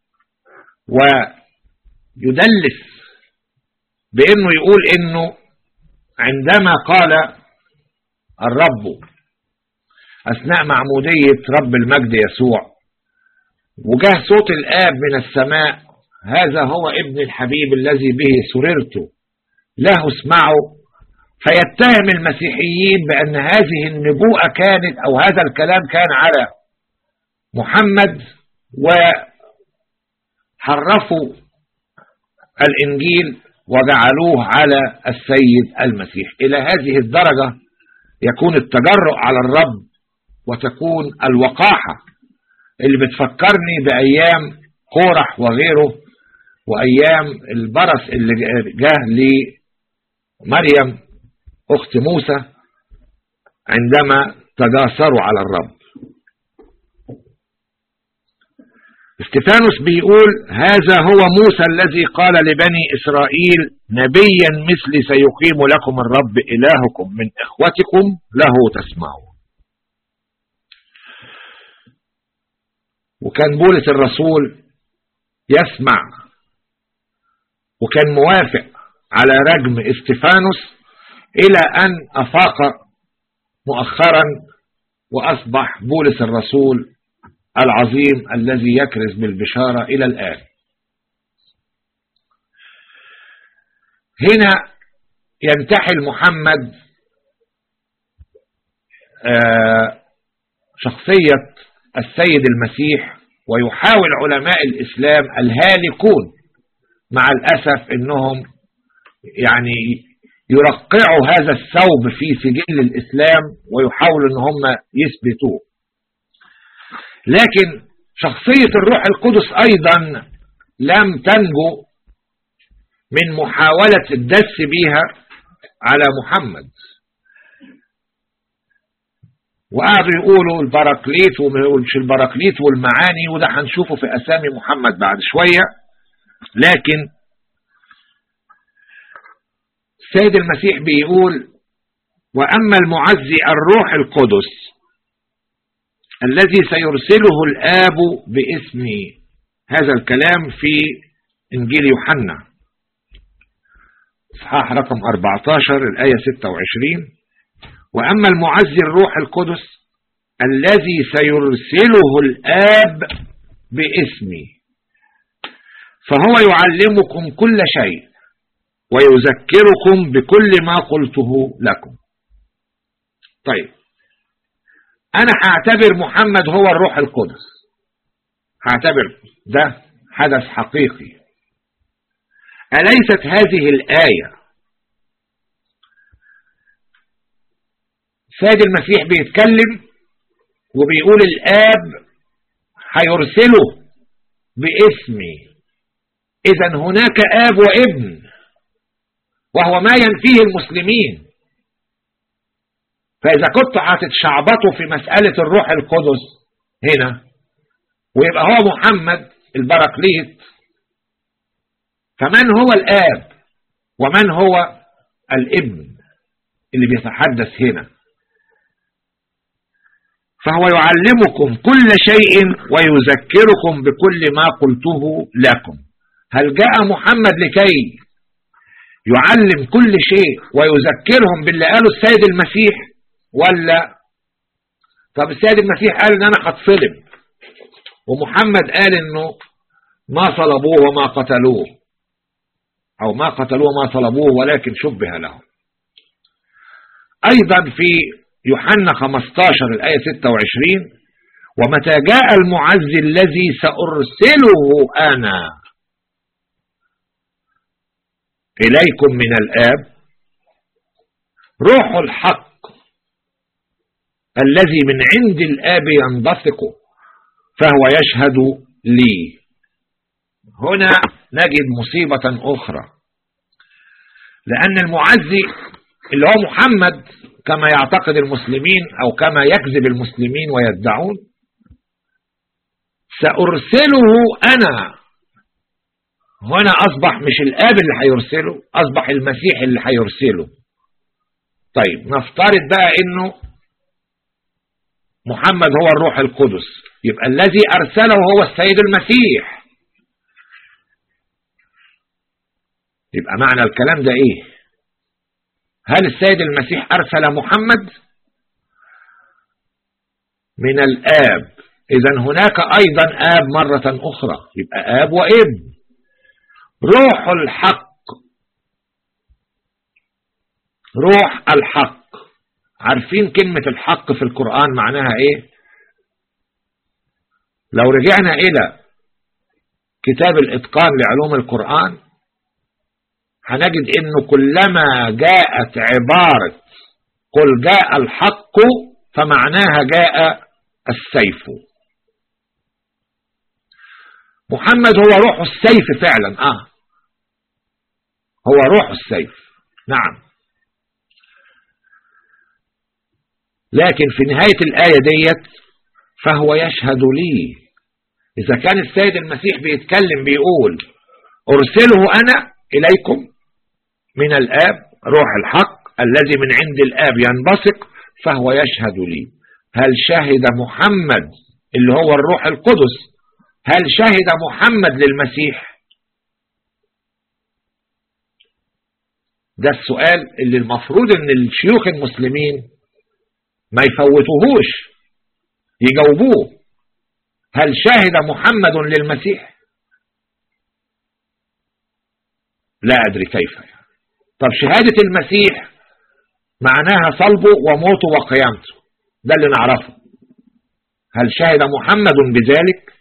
Speaker 1: ويدلس بأنه يقول أنه عندما قال الرب أثناء معمودية رب المجد يسوع وجاه صوت الآب من السماء هذا هو ابن الحبيب الذي به سررت له اسمعوا فيتهم المسيحيين بأن هذه النبوءة كانت أو هذا الكلام كان على محمد وحرفوا الإنجيل وجعلوه على السيد المسيح إلى هذه الدرجة يكون التجرؤ على الرب وتكون الوقاحة اللي بتفكرني بأيام قورح وغيره وأيام البرص اللي جاه لمريم أخت موسى عندما تجاسروا على الرب استفانوس بيقول هذا هو موسى الذي قال لبني إسرائيل نبيا مثلي سيقيم لكم الرب إلهكم من إخوتكم له تسمعون وكان بولس الرسول يسمع وكان موافق على رجم استفانوس إلى أن أفاق مؤخرا وأصبح بولس الرسول العظيم الذي يكرز بالبشارة إلى الآن هنا ينتحل محمد آه، شخصية السيد المسيح ويحاول علماء الإسلام الهالكون مع الأسف أنهم يعني يرقعوا هذا الثوب في سجل الإسلام ويحاولوا أن هم يثبتوه لكن شخصية الروح القدس أيضا لم تنجو من محاولة الدس بها على محمد وقعدوا يقولوا البراكليت ومش البراكليت والمعاني وده هنشوفه في أسامي محمد بعد شوية لكن السيد المسيح بيقول وأما المعزي الروح القدس الذي سيرسله الآب باسم هذا الكلام في إنجيل يوحنا إصحاح رقم 14 الآية 26 وأما المعزي الروح القدس الذي سيرسله الآب باسمي فهو يعلمكم كل شيء ويذكركم بكل ما قلته لكم طيب أنا هعتبر محمد هو الروح القدس هعتبر ده حدث حقيقي أليست هذه الآية سيد المسيح بيتكلم وبيقول الآب هيرسله باسمي إذا هناك آب وابن وهو ما ينفيه المسلمين فإذا كنت هتتشعبطوا في مسألة الروح القدس هنا ويبقى هو محمد البراكليت فمن هو الآب ومن هو الابن اللي بيتحدث هنا فهو يعلمكم كل شيء ويذكركم بكل ما قلته لكم هل جاء محمد لكي يعلم كل شيء ويذكرهم باللي قاله السيد المسيح ولا طب السيد المسيح قال ان انا هتصلب ومحمد قال انه ما صلبوه وما قتلوه او ما قتلوه وما صلبوه ولكن شبه له ايضا في يوحنا 15 الايه 26 ومتى جاء المعزي الذي سارسله انا إليكم من الآب روح الحق الذي من عند الآب ينبثق فهو يشهد لي هنا نجد مصيبة أخرى لأن المعزي اللي هو محمد كما يعتقد المسلمين أو كما يكذب المسلمين ويدعون سأرسله أنا هنا أصبح مش الآب اللي هيرسله أصبح المسيح اللي هيرسله طيب نفترض بقى إنه محمد هو الروح القدس يبقى الذي أرسله هو السيد المسيح يبقى معنى الكلام ده إيه هل السيد المسيح أرسل محمد من الآب إذا هناك أيضا آب مرة أخرى يبقى آب وابن روح الحق روح الحق عارفين كلمة الحق في القرآن معناها ايه لو رجعنا الى كتاب الاتقان لعلوم القرآن هنجد انه كلما جاءت عبارة قل جاء الحق فمعناها جاء السيف محمد هو روح السيف فعلا اه هو روح السيف نعم لكن في نهاية الآية ديت فهو يشهد لي إذا كان السيد المسيح بيتكلم بيقول أرسله أنا إليكم من الآب روح الحق الذي من عند الآب ينبثق فهو يشهد لي هل شهد محمد اللي هو الروح القدس هل شهد محمد للمسيح ده السؤال اللي المفروض ان الشيوخ المسلمين ما يفوتوهوش يجاوبوه هل شهد محمد للمسيح لا أدري كيف طب شهادة المسيح معناها صلبه وموته وقيامته ده اللي نعرفه هل شهد محمد بذلك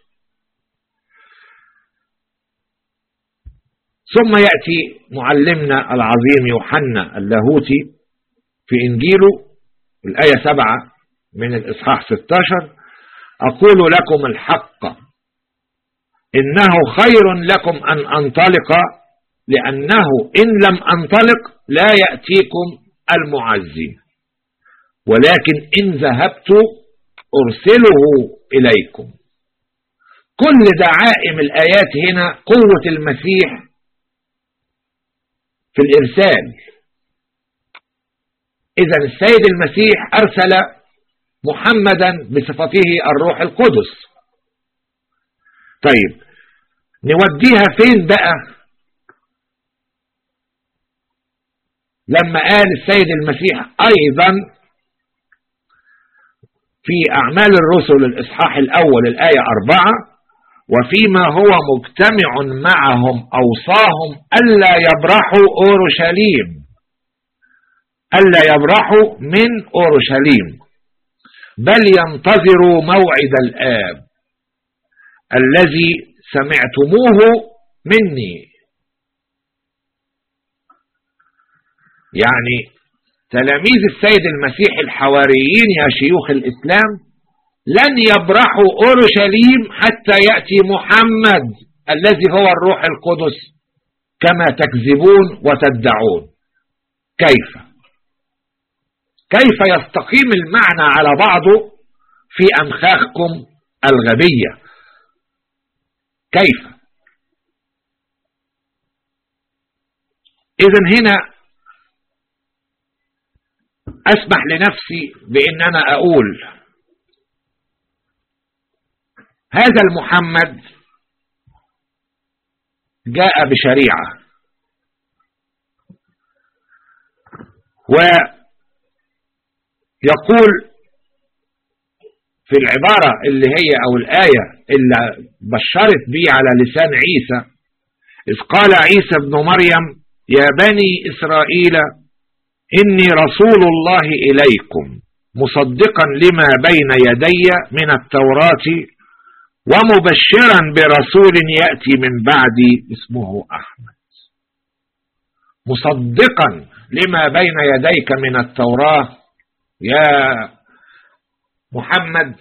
Speaker 1: ثم يأتي معلمنا العظيم يوحنا اللاهوتي في إنجيله الآية سبعة من الإصحاح 16 أقول لكم الحق إنه خير لكم أن أنطلق لأنه إن لم أنطلق لا يأتيكم المعزي ولكن إن ذهبت أرسله إليكم كل دعائم الآيات هنا قوة المسيح في الإرسال إذا السيد المسيح أرسل محمدا بصفته الروح القدس طيب نوديها فين بقى لما قال السيد المسيح أيضا في أعمال الرسل الإصحاح الأول الآية أربعة وفيما هو مجتمع معهم أوصاهم ألا يبرحوا أورشليم ألا يبرحوا من أورشليم بل ينتظروا موعد الآب الذي سمعتموه مني يعني تلاميذ السيد المسيح الحواريين يا شيوخ الإسلام لن يبرحوا أورشليم حتى يأتي محمد الذي هو الروح القدس كما تكذبون وتدعون كيف كيف يستقيم المعنى على بعضه في أمخاخكم الغبية كيف إذا هنا أسمح لنفسي بأن أنا أقول هذا المحمد جاء بشريعة و يقول في العبارة اللي هي أو الآية اللي بشرت بي على لسان عيسى إذ قال عيسى ابن مريم يا بني إسرائيل إني رسول الله إليكم مصدقا لما بين يدي من التوراة ومبشرا برسول يأتي من بعدي اسمه أحمد مصدقا لما بين يديك من التوراة يا محمد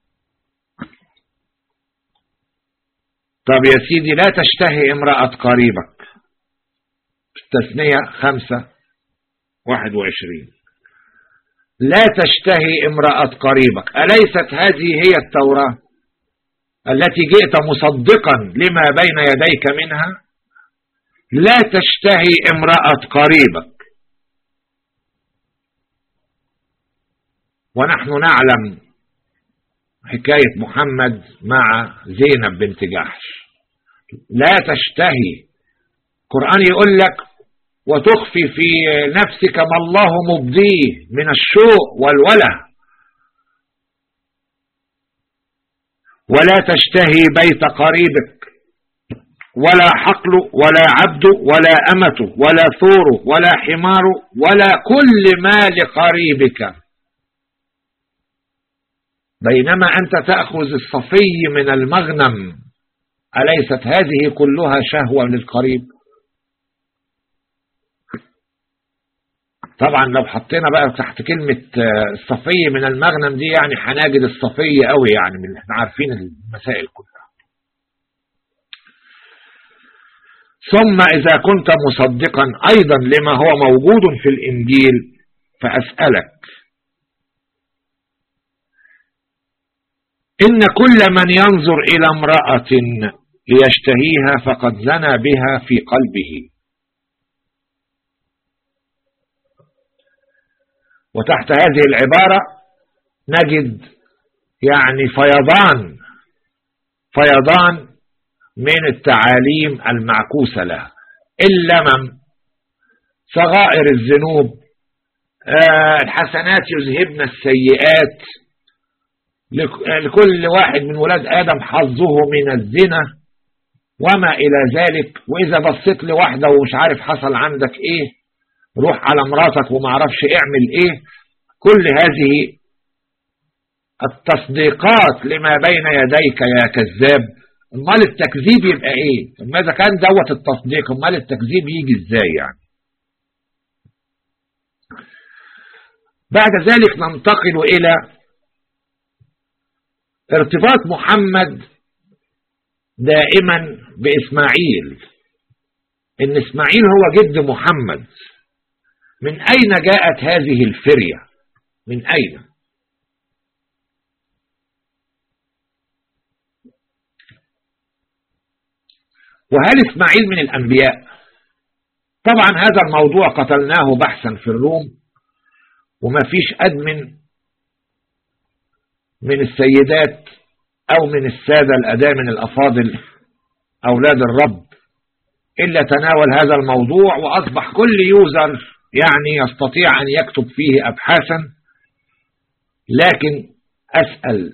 Speaker 1: طب يا سيدي لا تشتهي امرأة قريبك التثنية خمسة واحد وعشرين لا تشتهي امرأة قريبك أليست هذه هي التوراة التي جئت مصدقا لما بين يديك منها لا تشتهي امرأة قريبك ونحن نعلم حكاية محمد مع زينب بنت جحش لا تشتهي القرآن يقول لك وتخفي في نفسك ما الله مبديه من الشوق والوله ولا تشتهي بيت قريبك ولا حقل ولا عبد ولا أمة ولا ثور ولا حمار ولا كل ما لقريبك بينما أنت تأخذ الصفي من المغنم أليست هذه كلها شهوة للقريب طبعا لو حطينا بقى تحت كلمة الصفي من المغنم دي يعني هنجد الصفي قوي يعني من احنا عارفين المسائل كلها ثم إذا كنت مصدقا أيضا لما هو موجود في الإنجيل فأسألك إن كل من ينظر إلى امرأة ليشتهيها فقد زنى بها في قلبه وتحت هذه العبارة نجد يعني فيضان فيضان من التعاليم المعكوسة لها اللمم صغائر الذنوب آه الحسنات يذهبن السيئات لكل واحد من ولاد آدم حظه من الزنا وما إلى ذلك وإذا بصيت لواحدة ومش عارف حصل عندك إيه روح على مراتك وما عرفش اعمل إيه كل هذه التصديقات لما بين يديك يا كذاب امال التكذيب يبقى ايه ماذا كان دوت التصديق امال التكذيب يجي ازاي يعني بعد ذلك ننتقل الى ارتباط محمد دائما باسماعيل ان اسماعيل هو جد محمد من اين جاءت هذه الفريه من اين وهل إسماعيل من الأنبياء طبعا هذا الموضوع قتلناه بحثا في الروم وما فيش أدمن من السيدات أو من السادة الأدامن الأفاضل أولاد الرب إلا تناول هذا الموضوع وأصبح كل يوزر يعني يستطيع أن يكتب فيه أبحاثا لكن أسأل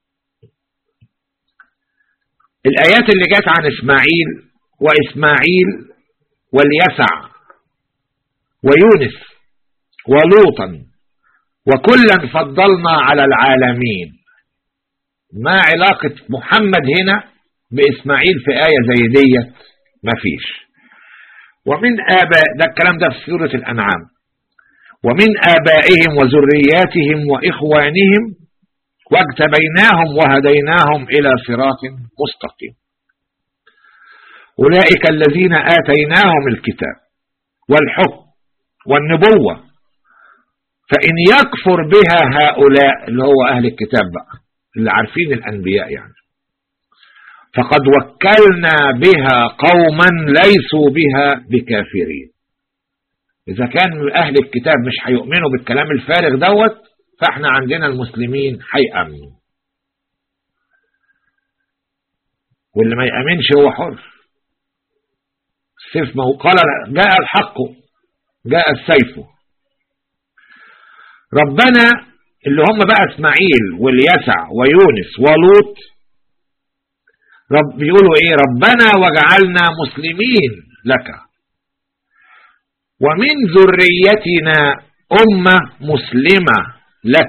Speaker 1: الآيات اللي جت عن إسماعيل وإسماعيل واليسع ويونس ولوطا وكلا فضلنا على العالمين ما علاقة محمد هنا بإسماعيل في آية زي ديت مفيش ومن آباء ده الكلام ده في سورة الأنعام ومن آبائهم وذرياتهم وإخوانهم واجتبيناهم وهديناهم إلى صراط مستقيم أولئك الذين آتيناهم الكتاب والحكم والنبوة فإن يكفر بها هؤلاء اللي هو أهل الكتاب بقى اللي عارفين الأنبياء يعني فقد وكلنا بها قوما ليسوا بها بكافرين إذا كان أهل الكتاب مش هيؤمنوا بالكلام الفارغ دوت فاحنا عندنا المسلمين هيأمنوا واللي ما يأمنش هو حر السيف ما هو قال جاء الحق جاء السيف ربنا اللي هم بقى اسماعيل واليسع ويونس ولوط رب بيقولوا ايه ربنا وجعلنا مسلمين لك ومن ذريتنا أمة مسلمة لك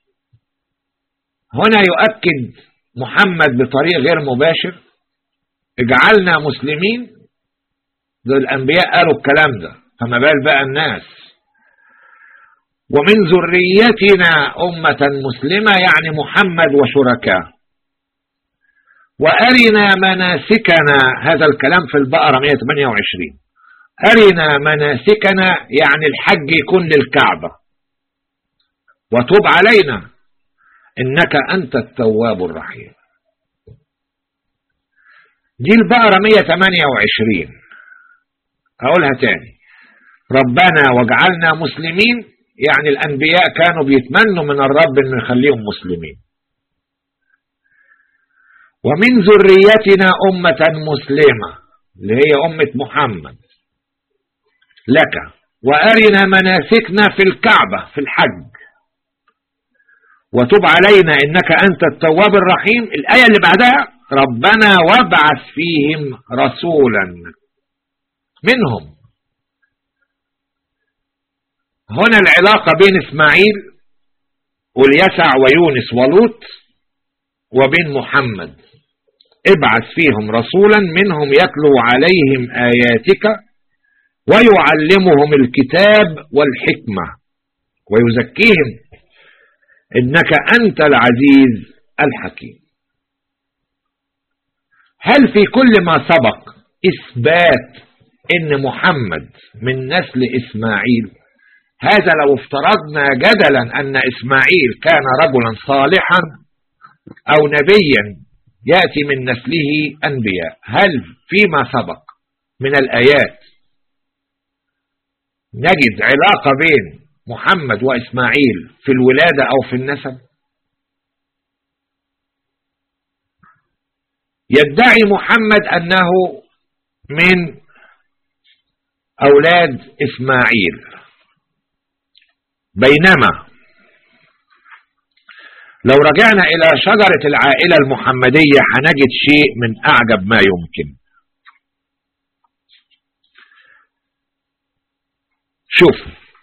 Speaker 1: هنا يؤكد محمد بطريق غير مباشر اجعلنا مسلمين دول الأنبياء قالوا الكلام ده فما بال بقى الناس ومن ذريتنا أمة مسلمة يعني محمد وشركاء وأرنا مناسكنا هذا الكلام في البقرة 128 أرنا مناسكنا يعني الحج يكون للكعبة وتوب علينا إنك أنت التواب الرحيم دي البقرة 128 أقولها تاني ربنا واجعلنا مسلمين يعني الأنبياء كانوا بيتمنوا من الرب أنه يخليهم مسلمين ومن ذريتنا أمة مسلمة اللي هي أمة محمد لك وأرنا مناسكنا في الكعبة في الحج وتب علينا إنك أنت التواب الرحيم الآية اللي بعدها ربنا وابعث فيهم رسولا منهم هنا العلاقة بين إسماعيل واليسع ويونس ولوط وبين محمد ابعث فيهم رسولا منهم يتلو عليهم آياتك ويعلمهم الكتاب والحكمة ويزكيهم إنك أنت العزيز الحكيم هل في كل ما سبق إثبات ان محمد من نسل اسماعيل هذا لو افترضنا جدلا ان اسماعيل كان رجلا صالحا او نبيا يأتي من نسله انبياء هل فيما سبق من الايات نجد علاقة بين محمد واسماعيل في الولادة او في النسب يدعي محمد انه من أولاد إسماعيل بينما لو رجعنا إلى شجرة العائلة المحمدية هنجد شيء من أعجب ما يمكن شوف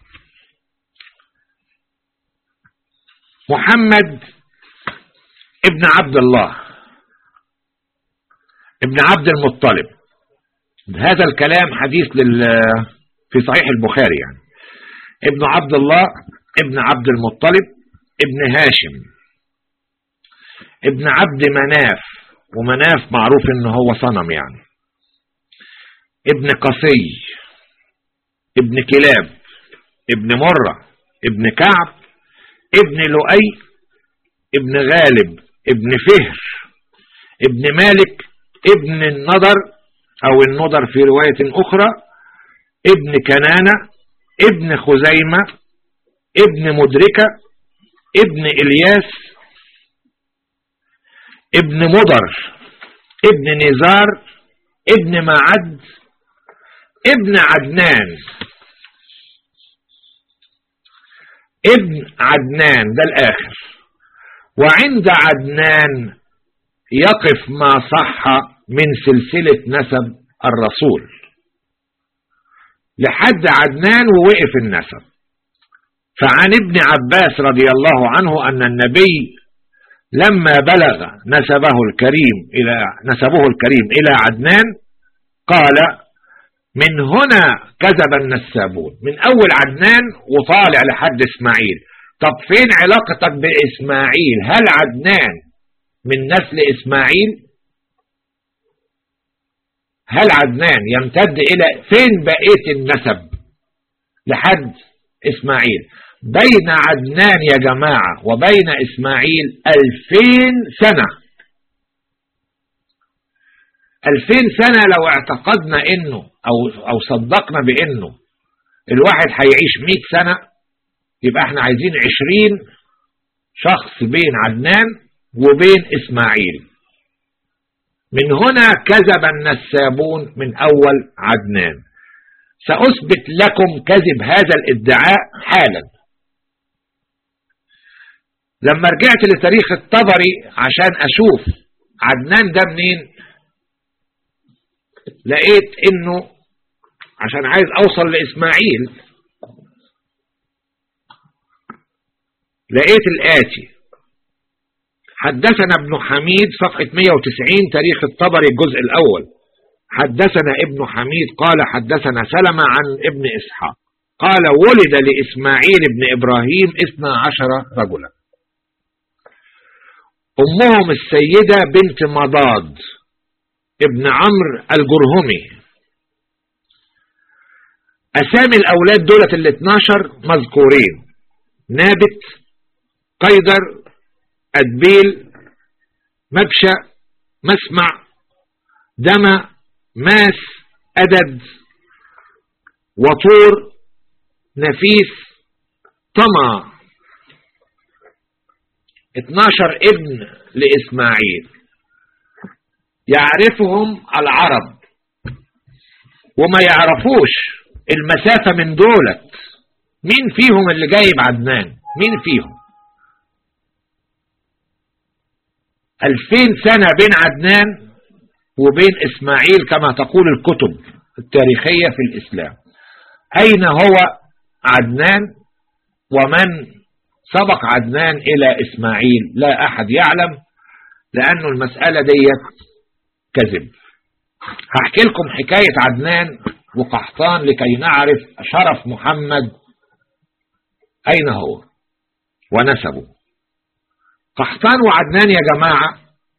Speaker 1: محمد ابن عبد الله ابن عبد المطلب هذا الكلام حديث لل في صحيح البخاري يعني ابن عبد الله ابن عبد المطلب ابن هاشم ابن عبد مناف ومناف معروف ان هو صنم يعني ابن قصي ابن كلاب ابن مرة ابن كعب ابن لؤي ابن غالب ابن فهر ابن مالك ابن النضر او النضر في رواية اخرى ابن كنانة ابن خزيمة ابن مدركة ابن الياس ابن مضر ابن نزار ابن معد ابن عدنان ابن عدنان ده الآخر وعند عدنان يقف ما صح من سلسلة نسب الرسول لحد عدنان ووقف النسب فعن ابن عباس رضي الله عنه أن النبي لما بلغ نسبه الكريم إلى نسبه الكريم إلى عدنان قال من هنا كذب النسابون من أول عدنان وطالع لحد إسماعيل طب فين علاقتك بإسماعيل هل عدنان من نسل إسماعيل هل عدنان يمتد إلى فين بقية النسب لحد إسماعيل بين عدنان يا جماعة وبين إسماعيل ألفين سنة ألفين سنة لو اعتقدنا إنه أو, أو صدقنا بإنه الواحد هيعيش مئة سنة يبقى احنا عايزين عشرين شخص بين عدنان وبين إسماعيل من هنا كذب النسابون من أول عدنان سأثبت لكم كذب هذا الادعاء حالا لما رجعت لتاريخ الطبري عشان أشوف عدنان ده منين لقيت انه عشان عايز اوصل لاسماعيل لقيت الاتي حدثنا ابن حميد صفحة 190 تاريخ الطبري الجزء الاول حدثنا ابن حميد قال حدثنا سلمة عن ابن اسحاق قال ولد لاسماعيل بن ابراهيم اثنى عشر رجلا امهم السيدة بنت مضاد ابن عمرو الجرهمي أسامي الأولاد دولة ال 12 مذكورين نابت قيدر أدبيل مبشى مسمع دمى ماس أدد وطور نفيس طمع 12 ابن لإسماعيل يعرفهم العرب وما يعرفوش المسافة من دولت مين فيهم اللي جايب عدنان مين فيهم ألفين سنة بين عدنان وبين إسماعيل كما تقول الكتب التاريخية في الإسلام أين هو عدنان ومن سبق عدنان إلى إسماعيل لا أحد يعلم لأن المسألة ديت كذب هحكي لكم حكاية عدنان وقحطان لكي نعرف شرف محمد أين هو ونسبه قحطان وعدنان يا جماعة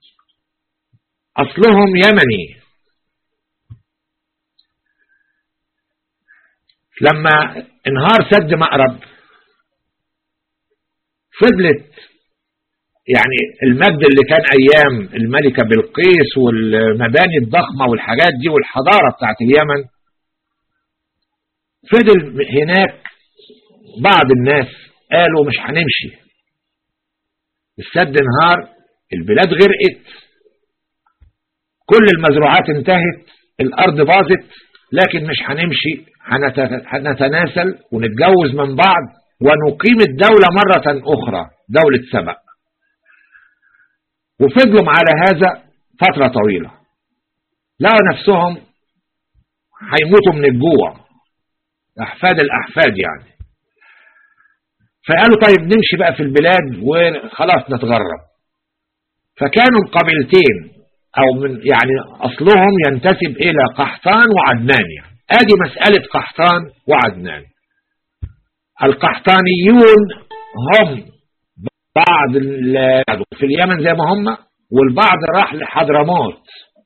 Speaker 1: أصلهم يمني لما انهار سد مأرب فضلت يعني المجد اللي كان أيام الملكة بلقيس والمباني الضخمة والحاجات دي والحضارة بتاعت اليمن فضل هناك بعض الناس قالوا مش هنمشي السد انهار البلاد غرقت كل المزروعات انتهت الأرض باظت لكن مش هنمشي هنتناسل ونتجوز من بعض ونقيم الدولة مرة أخرى دولة سبأ وفضلوا على هذا فترة طويلة لقوا نفسهم هيموتوا من الجوع أحفاد الأحفاد يعني فقالوا طيب نمشي بقى في البلاد وخلاص نتغرب فكانوا القبيلتين أو من يعني أصلهم ينتسب إلى قحطان وعدنان يعني ادي مسألة قحطان وعدنان القحطانيون هم بعض في اليمن زي ما هم والبعض راح لحضرموت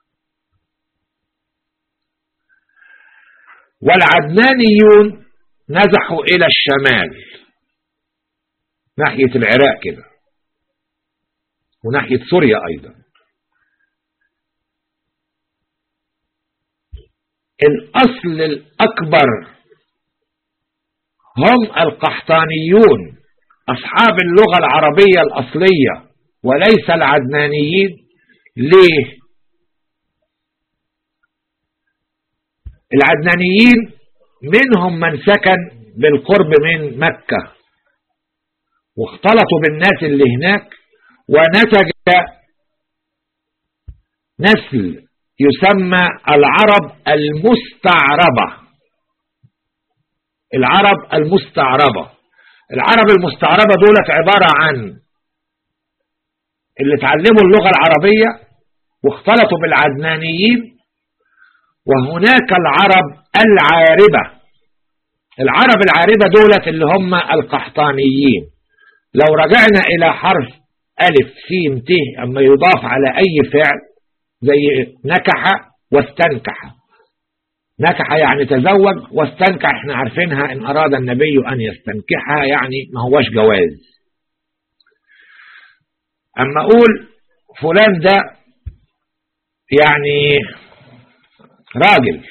Speaker 1: والعدنانيون نزحوا إلى الشمال ناحية العراق كده وناحية سوريا أيضا الأصل الأكبر هم القحطانيون أصحاب اللغة العربية الأصلية وليس العدنانيين ليه العدنانيين منهم من سكن بالقرب من مكة واختلطوا بالناس اللي هناك ونتج نسل يسمى العرب المستعربة العرب المستعربة العرب المستعربة دولت عبارة عن اللي اتعلموا اللغة العربية واختلطوا بالعدنانيين وهناك العرب العاربة العرب العاربة دولت اللي هم القحطانيين لو رجعنا إلى حرف ألف سين ت أما يضاف على أي فعل زي نكح واستنكح نكح يعني تزوج واستنكح احنا عارفينها ان اراد النبي ان يستنكحها يعني ما هوش جواز اما اقول فلان ده يعني راجل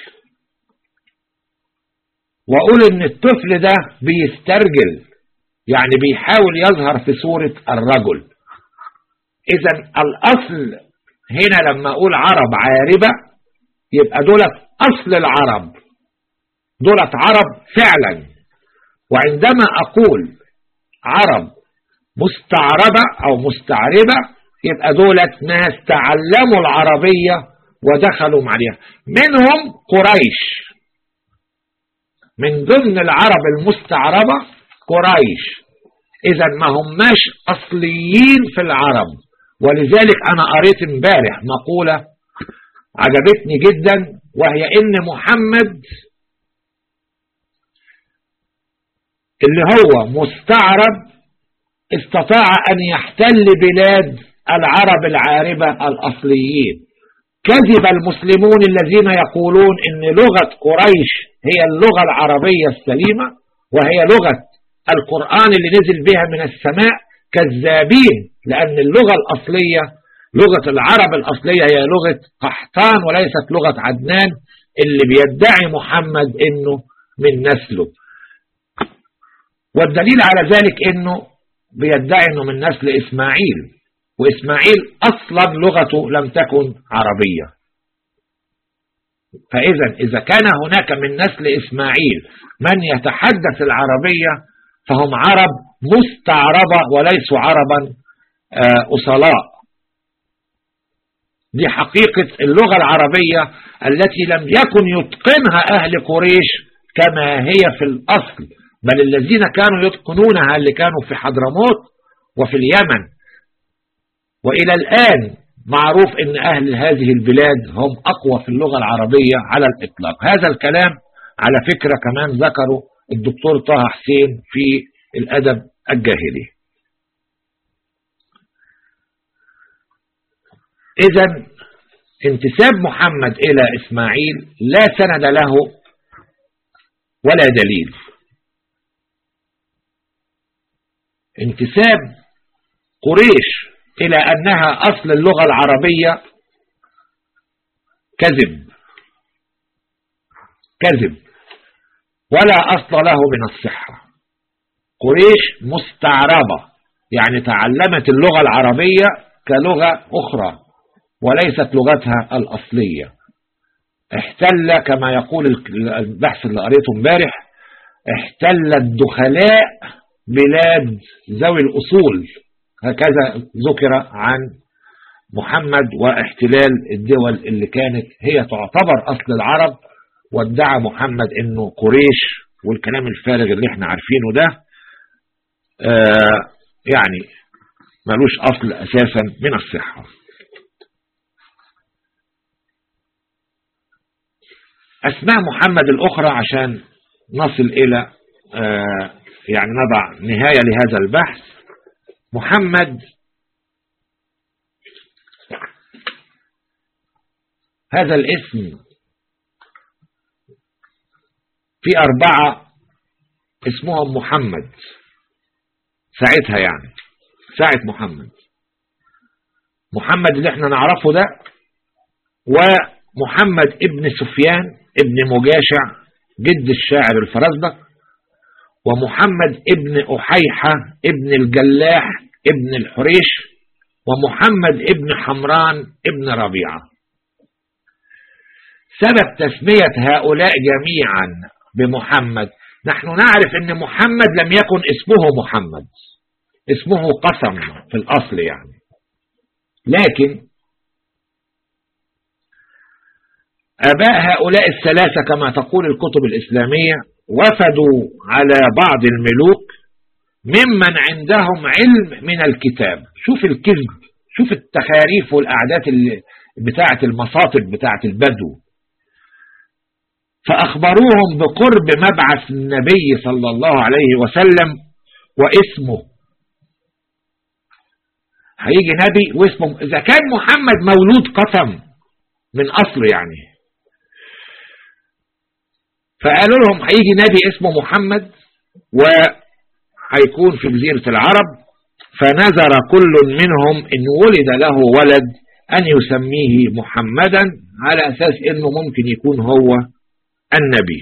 Speaker 1: واقول ان الطفل ده بيسترجل يعني بيحاول يظهر في صورة الرجل اذا الاصل هنا لما اقول عرب عاربة يبقى دولت أصل العرب دولت عرب فعلا وعندما أقول عرب مستعربة أو مستعربة يبقى دولت ناس تعلموا العربية ودخلوا عليها منهم قريش من ضمن العرب المستعربة قريش إذا ما هماش أصليين في العرب ولذلك أنا قريت امبارح مقولة عجبتني جدا وهي ان محمد اللي هو مستعرب استطاع ان يحتل بلاد العرب العاربة الاصليين كذب المسلمون الذين يقولون ان لغة قريش هي اللغة العربية السليمة وهي لغة القرآن اللي نزل بها من السماء كذابين لأن اللغة الأصلية لغة العرب الأصلية هي لغة قحطان وليست لغة عدنان اللي بيدعي محمد انه من نسله والدليل على ذلك انه بيدعي انه من نسل اسماعيل واسماعيل اصلا لغته لم تكن عربية فاذا اذا كان هناك من نسل اسماعيل من يتحدث العربية فهم عرب مستعربة وليسوا عربا آه، أصلاء دي حقيقة اللغة العربية التي لم يكن يتقنها أهل قريش كما هي في الأصل بل الذين كانوا يتقنونها اللي كانوا في حضرموت وفي اليمن وإلى الآن معروف أن أهل هذه البلاد هم أقوى في اللغة العربية على الإطلاق هذا الكلام على فكرة كمان ذكره الدكتور طه حسين في الأدب الجاهلي إذا انتساب محمد إلى إسماعيل لا سند له ولا دليل انتساب قريش إلى أنها أصل اللغة العربية كذب كذب ولا أصل له من الصحة قريش مستعربة يعني تعلمت اللغة العربية كلغة أخرى وليست لغتها الأصلية احتل كما يقول البحث اللي قريته امبارح احتل الدخلاء بلاد ذوي الأصول هكذا ذكر عن محمد واحتلال الدول اللي كانت هي تعتبر أصل العرب وادعى محمد انه قريش والكلام الفارغ اللي احنا عارفينه ده آه يعني ملوش أصل أساسا من الصحة أسماء محمد الأخرى عشان نصل إلى آه يعني نضع نهاية لهذا البحث محمد هذا الاسم في أربعة اسمهم محمد ساعتها يعني ساعة محمد محمد اللي احنا نعرفه ده ومحمد ابن سفيان ابن مجاشع جد الشاعر الفرزدق ومحمد ابن أحيحة ابن الجلاح ابن الحريش ومحمد ابن حمران ابن ربيعة سبب تسمية هؤلاء جميعا بمحمد نحن نعرف ان محمد لم يكن اسمه محمد اسمه قسم في الأصل يعني لكن أباء هؤلاء الثلاثة كما تقول الكتب الإسلامية وفدوا على بعض الملوك ممن عندهم علم من الكتاب شوف الكذب شوف التخاريف والأعداد بتاعة المصاطب بتاعة البدو فأخبروهم بقرب مبعث النبي صلى الله عليه وسلم واسمه هيجي نبي واسمه إذا كان محمد مولود قسم من أصل يعني فقالوا لهم هيجي نبي اسمه محمد وهيكون في جزيرة العرب فنذر كل منهم إن ولد له ولد أن يسميه محمدا على أساس إنه ممكن يكون هو النبي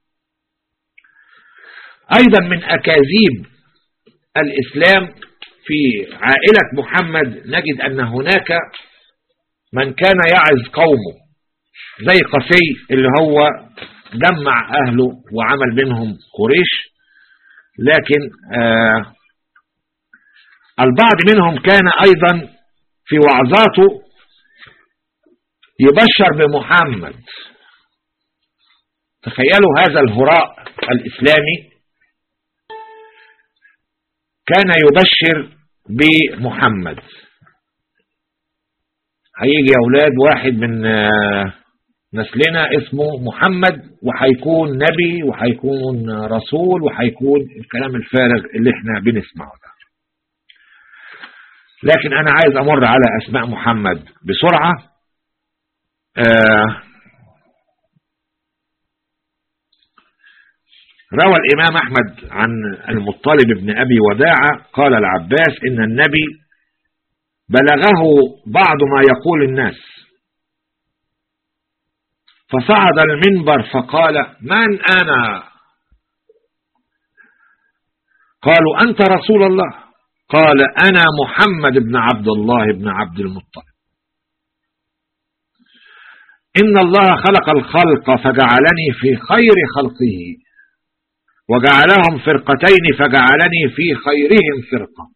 Speaker 1: أيضا من أكاذيب الإسلام في عائلة محمد نجد أن هناك من كان يعز قومه زي قسي اللي هو جمع أهله وعمل منهم قريش لكن آه البعض منهم كان أيضا في وعظاته يبشر بمحمد تخيلوا هذا الهراء الإسلامي كان يبشر بمحمد هيجي يا أولاد واحد من نسلنا اسمه محمد وهيكون نبي وهيكون رسول وهيكون الكلام الفارغ اللي احنا بنسمعه ده لكن انا عايز امر على اسماء محمد بسرعة آه روى الامام احمد عن المطلب بن ابي وداعة قال العباس ان النبي بلغه بعض ما يقول الناس فصعد المنبر فقال من أنا قالوا أنت رسول الله قال أنا محمد بن عبد الله بن عبد المطلب إن الله خلق الخلق فجعلني في خير خلقه وجعلهم فرقتين فجعلني في خيرهم فرقة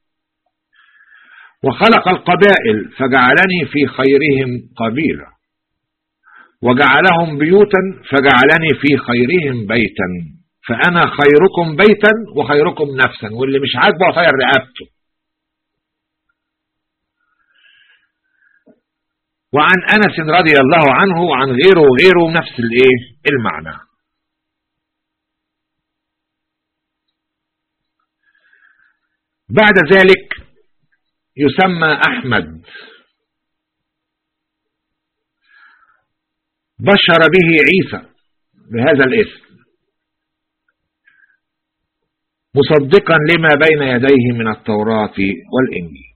Speaker 1: وخلق القبائل فجعلني في خيرهم قبيلة وجعلهم بيوتا فجعلني في خيرهم بيتا فأنا خيركم بيتا وخيركم نفسا واللي مش عاجبه طير رقبته وعن أنس رضي الله عنه وعن غيره وغيره نفس الايه المعنى بعد ذلك يسمى أحمد بشر به عيسى بهذا الاسم مصدقا لما بين يديه من التوراة والإنجيل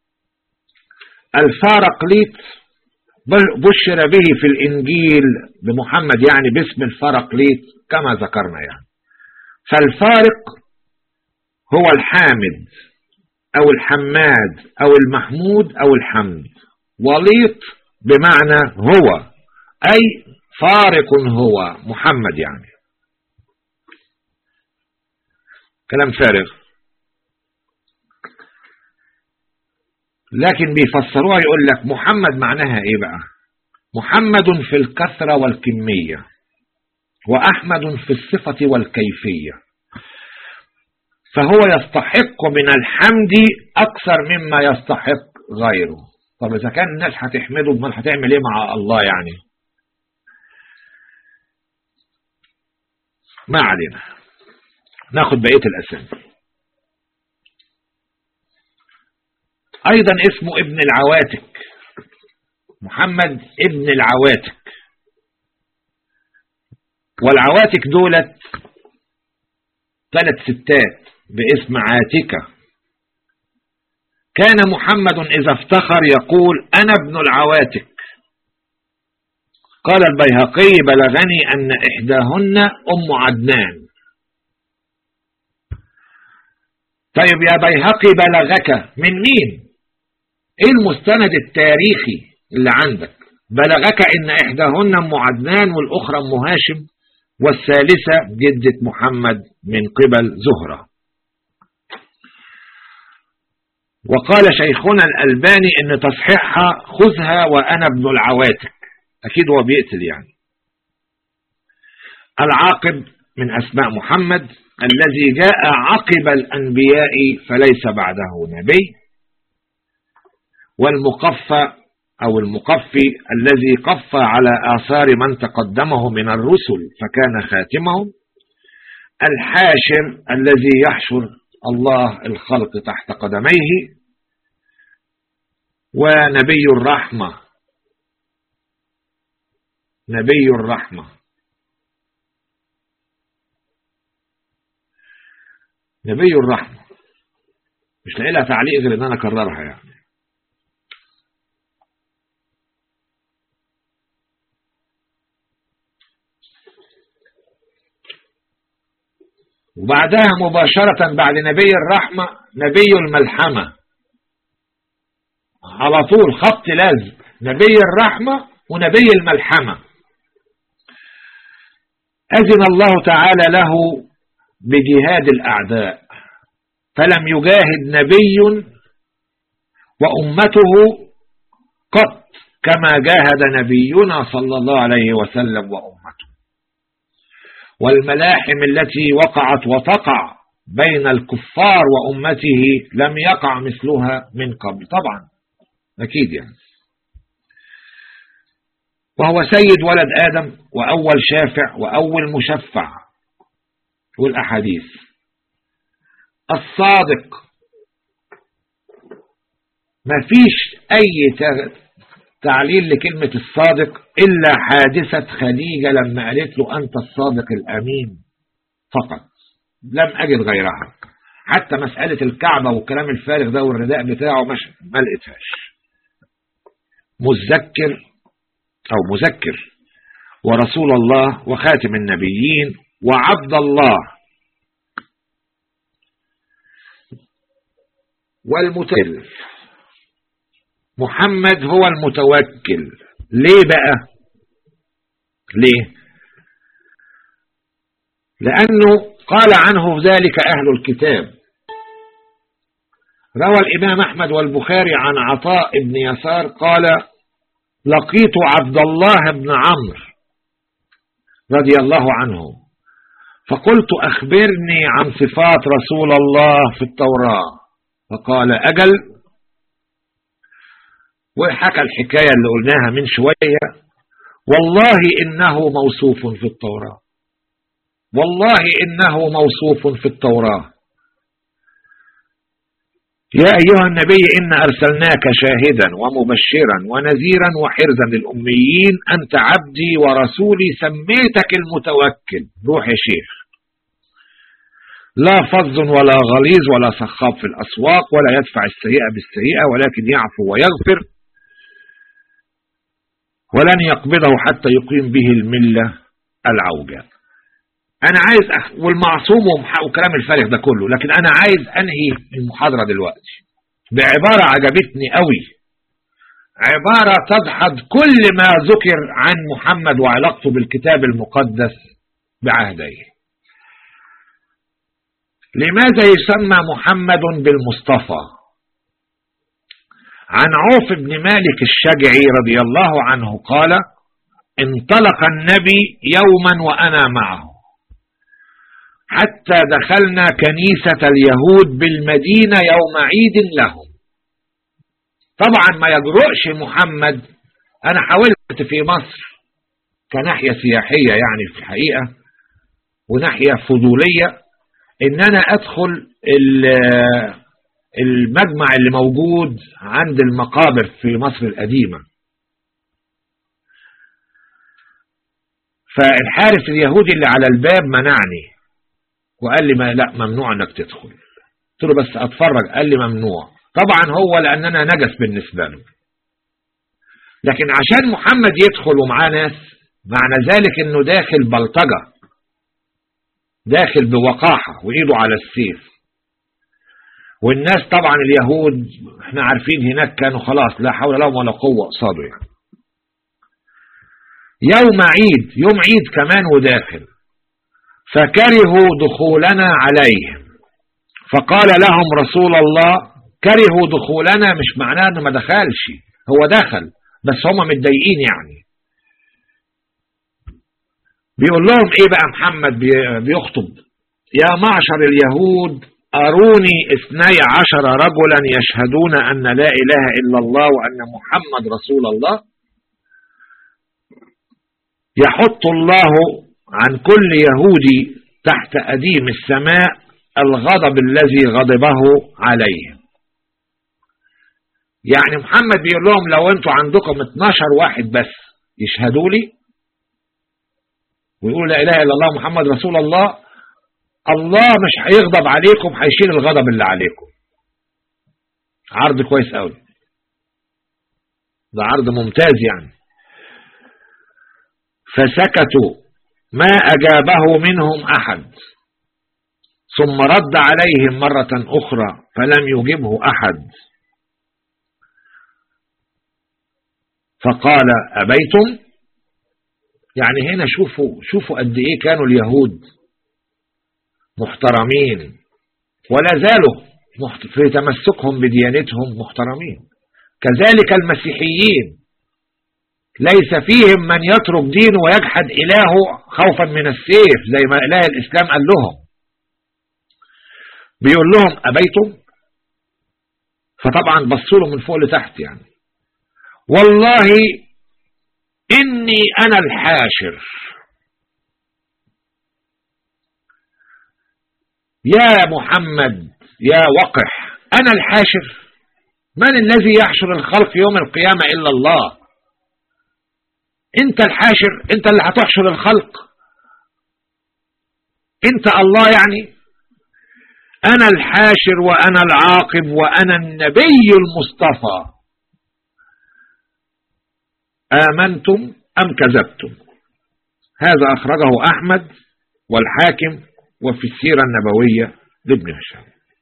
Speaker 1: الفارقليط بشر به في الإنجيل بمحمد يعني باسم الفارقليط كما ذكرنا يعني فالفارق هو الحامد أو الحماد أو المحمود أو الحمد وليط بمعنى هو أي فارق هو محمد يعني كلام فارغ لكن بيفسروها يقول لك محمد معناها ايه بقى محمد في الكثرة والكمية وأحمد في الصفة والكيفية فهو يستحق من الحمد أكثر مما يستحق غيره طب إذا كان الناس هتحمده امال هتعمل إيه مع الله يعني ما علينا ناخد بقية الأسامي أيضا اسمه ابن العواتك محمد ابن العواتك والعواتك دولت ثلاث ستات باسم عاتكة كان محمد إذا افتخر يقول أنا ابن العواتك قال البيهقي بلغني أن إحداهن أم عدنان طيب يا بيهقي بلغك من مين ايه المستند التاريخي اللي عندك بلغك ان احداهن ام عدنان والاخرى ام هاشم والثالثة جدة محمد من قبل زهرة وقال شيخنا الألباني ان تصحيحها خذها وأنا ابن العواتق أكيد هو بيقتل يعني العاقب من أسماء محمد الذي جاء عقب الأنبياء فليس بعده نبي والمقفى أو المقفي الذي قفى على آثار من تقدمه من الرسل فكان خاتمهم الحاشر الذي يحشر الله الخلق تحت قدميه ونبي الرحمة نبي الرحمة نبي الرحمة مش لاقي لها تعليق غير ان انا اكررها يعني وبعدها مباشرة بعد نبي الرحمة نبي الملحمة على طول خط لازم نبي الرحمة ونبي الملحمة أذن الله تعالى له بجهاد الأعداء فلم يجاهد نبي وأمته قط كما جاهد نبينا صلى الله عليه وسلم وأمته والملاحم التي وقعت وتقع بين الكفار وأمته لم يقع مثلها من قبل طبعا أكيد يعني وهو سيد ولد آدم وأول شافع وأول مشفع والأحاديث الصادق ما فيش أي تعليل لكلمة الصادق إلا حادثة خديجة لما قالت له أنت الصادق الأمين فقط لم أجد غيرها حتى مسألة الكعبة والكلام الفارغ ده والرداء بتاعه مش ما لقيتهاش مذكر أو مذكر ورسول الله وخاتم النبيين وعبد الله والمتل محمد هو المتوكل ليه بقى ليه لأنه قال عنه ذلك أهل الكتاب روى الإمام أحمد والبخاري عن عطاء بن يسار قال لقيت عبد الله بن عمرو رضي الله عنه فقلت أخبرني عن صفات رسول الله في التوراة فقال أجل وحكى الحكاية اللي قلناها من شوية والله إنه موصوف في التوراة والله إنه موصوف في التوراة يا أيها النبي إن أرسلناك شاهدا ومبشرا ونذيرا وحرزا للأميين أنت عبدي ورسولي سميتك المتوكل روح يا شيخ لا فظ ولا غليظ ولا سخاب في الأسواق ولا يدفع السيئة بالسيئة ولكن يعفو ويغفر ولن يقبضه حتى يقيم به الملة العوجة أنا عايز أخ... والمعصوم وكلام الفارغ ده كله لكن أنا عايز أنهي المحاضرة دلوقتي بعبارة عجبتني قوي عبارة تدحض كل ما ذكر عن محمد وعلاقته بالكتاب المقدس بعهديه لماذا يسمى محمد بالمصطفى عن عوف بن مالك الشجعي رضي الله عنه قال انطلق النبي يوما وأنا معه حتى دخلنا كنيسة اليهود بالمدينة يوم عيد لهم طبعا ما يجرؤش محمد أنا حاولت في مصر كناحية سياحية يعني في الحقيقة وناحية فضولية ان انا ادخل المجمع اللي موجود عند المقابر في مصر القديمة فالحارس اليهودي اللي على الباب منعني وقال لي ما لا ممنوع انك تدخل قلت له بس اتفرج قال لي ممنوع طبعا هو لان انا نجس بالنسبة له لكن عشان محمد يدخل ومعاه ناس معنى ذلك انه داخل بلطجة داخل بوقاحة وايده على السيف والناس طبعا اليهود احنا عارفين هناك كانوا خلاص لا حول لهم ولا قوة قصاده يعني يوم عيد يوم عيد كمان وداخل فكرهوا دخولنا عليهم فقال لهم رسول الله كرهوا دخولنا مش معناه انه ما دخلش هو دخل بس هم متضايقين يعني بيقول لهم ايه بقى محمد بيخطب يا معشر اليهود أروني اثني عشر رجلا يشهدون أن لا إله إلا الله وأن محمد رسول الله يحط الله عن كل يهودي تحت أديم السماء الغضب الذي غضبه عليه يعني محمد بيقول لهم لو انتوا عندكم 12 واحد بس يشهدوا لي ويقولوا لا إله إلا الله محمد رسول الله الله مش هيغضب عليكم هيشيل الغضب اللي عليكم عرض كويس قوي ده عرض ممتاز يعني فسكتوا ما أجابه منهم أحد ثم رد عليهم مرة أخرى فلم يجبه أحد فقال أبيتم يعني هنا شوفوا شوفوا قد إيه كانوا اليهود محترمين ولا زالوا في تمسكهم بديانتهم محترمين كذلك المسيحيين ليس فيهم من يترك دينه ويجحد إلهه خوفا من السيف زي ما إله الإسلام قال لهم بيقول لهم أبيتم فطبعا بصوا له من فوق لتحت يعني والله إني أنا الحاشر يا محمد يا وقح أنا الحاشر من الذي يحشر الخلق يوم القيامة إلا الله انت الحاشر انت اللي هتحشر الخلق انت الله يعني انا الحاشر وانا العاقب وانا النبي المصطفى امنتم ام كذبتم هذا اخرجه احمد والحاكم وفي السيرة النبوية لابن هشام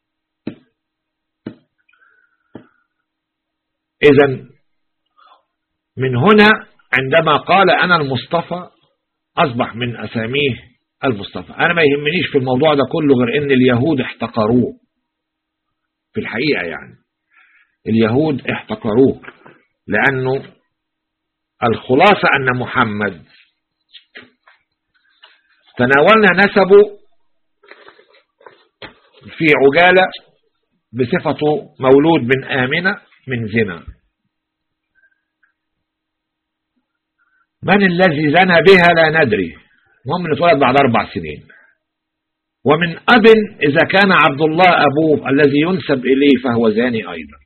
Speaker 1: اذا من هنا عندما قال أنا المصطفى أصبح من أساميه المصطفى أنا ما يهمنيش في الموضوع ده كله غير أن اليهود احتقروه في الحقيقة يعني اليهود احتقروه لأنه الخلاصة أن محمد تناولنا نسبه في عجالة بصفته مولود من آمنة من زنا من الذي زنى بها لا ندري المهم انه اتولد بعد اربع سنين ومن اب اذا كان عبد الله ابوه الذي ينسب اليه فهو زاني ايضا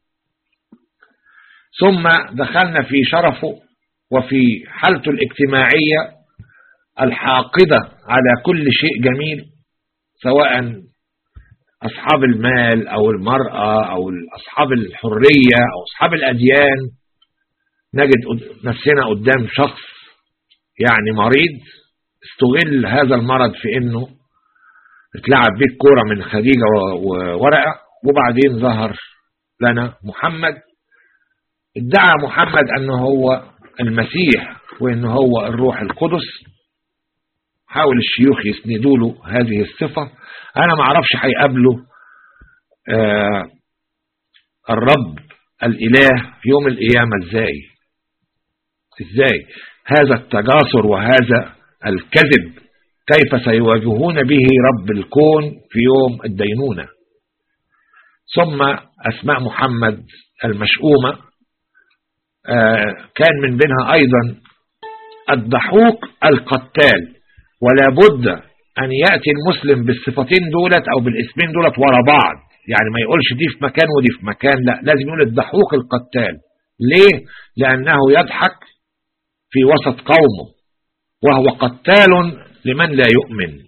Speaker 1: ثم دخلنا في شرفه وفي حالته الاجتماعية الحاقدة على كل شيء جميل سواء أصحاب المال أو المرأة أو أصحاب الحرية أو أصحاب الأديان نجد نفسنا قدام شخص يعني مريض استغل هذا المرض في انه اتلعب بيه الكوره من خديجه وورقه وبعدين ظهر لنا محمد ادعى محمد انه هو المسيح وانه هو الروح القدس حاول الشيوخ يسندوا له هذه الصفة انا ما اعرفش هيقابله آه الرب الإله يوم القيامة ازاي ازاي هذا التجاسر وهذا الكذب كيف سيواجهون به رب الكون في يوم الدينونة ثم أسماء محمد المشؤومة آه، كان من بينها أيضا الضحوك القتال ولا بد أن يأتي المسلم بالصفتين دولت أو بالاسمين دولت ورا بعض يعني ما يقولش دي في مكان ودي في مكان لا لازم يقول الضحوك القتال ليه؟ لأنه يضحك في وسط قومه وهو قتال لمن لا يؤمن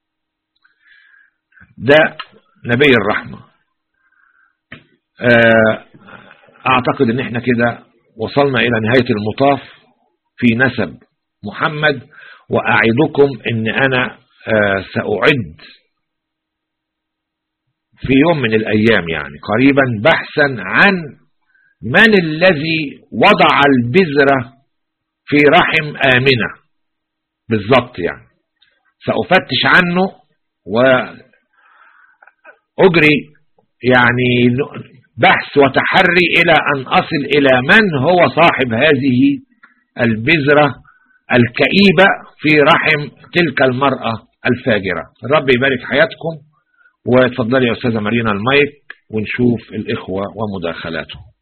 Speaker 1: ده نبي الرحمة آه، أعتقد أن احنا كده وصلنا إلى نهاية المطاف في نسب محمد وأعدكم أن أنا آه، سأعد في يوم من الأيام يعني قريبا بحثا عن من الذي وضع البذرة في رحم آمنة بالضبط يعني سأفتش عنه وأجري يعني بحث وتحري إلى أن أصل إلى من هو صاحب هذه البذرة الكئيبة في رحم تلك المرأة الفاجرة الرب يبارك حياتكم وتفضلي يا أستاذة مارينا المايك ونشوف الإخوة ومداخلاتهم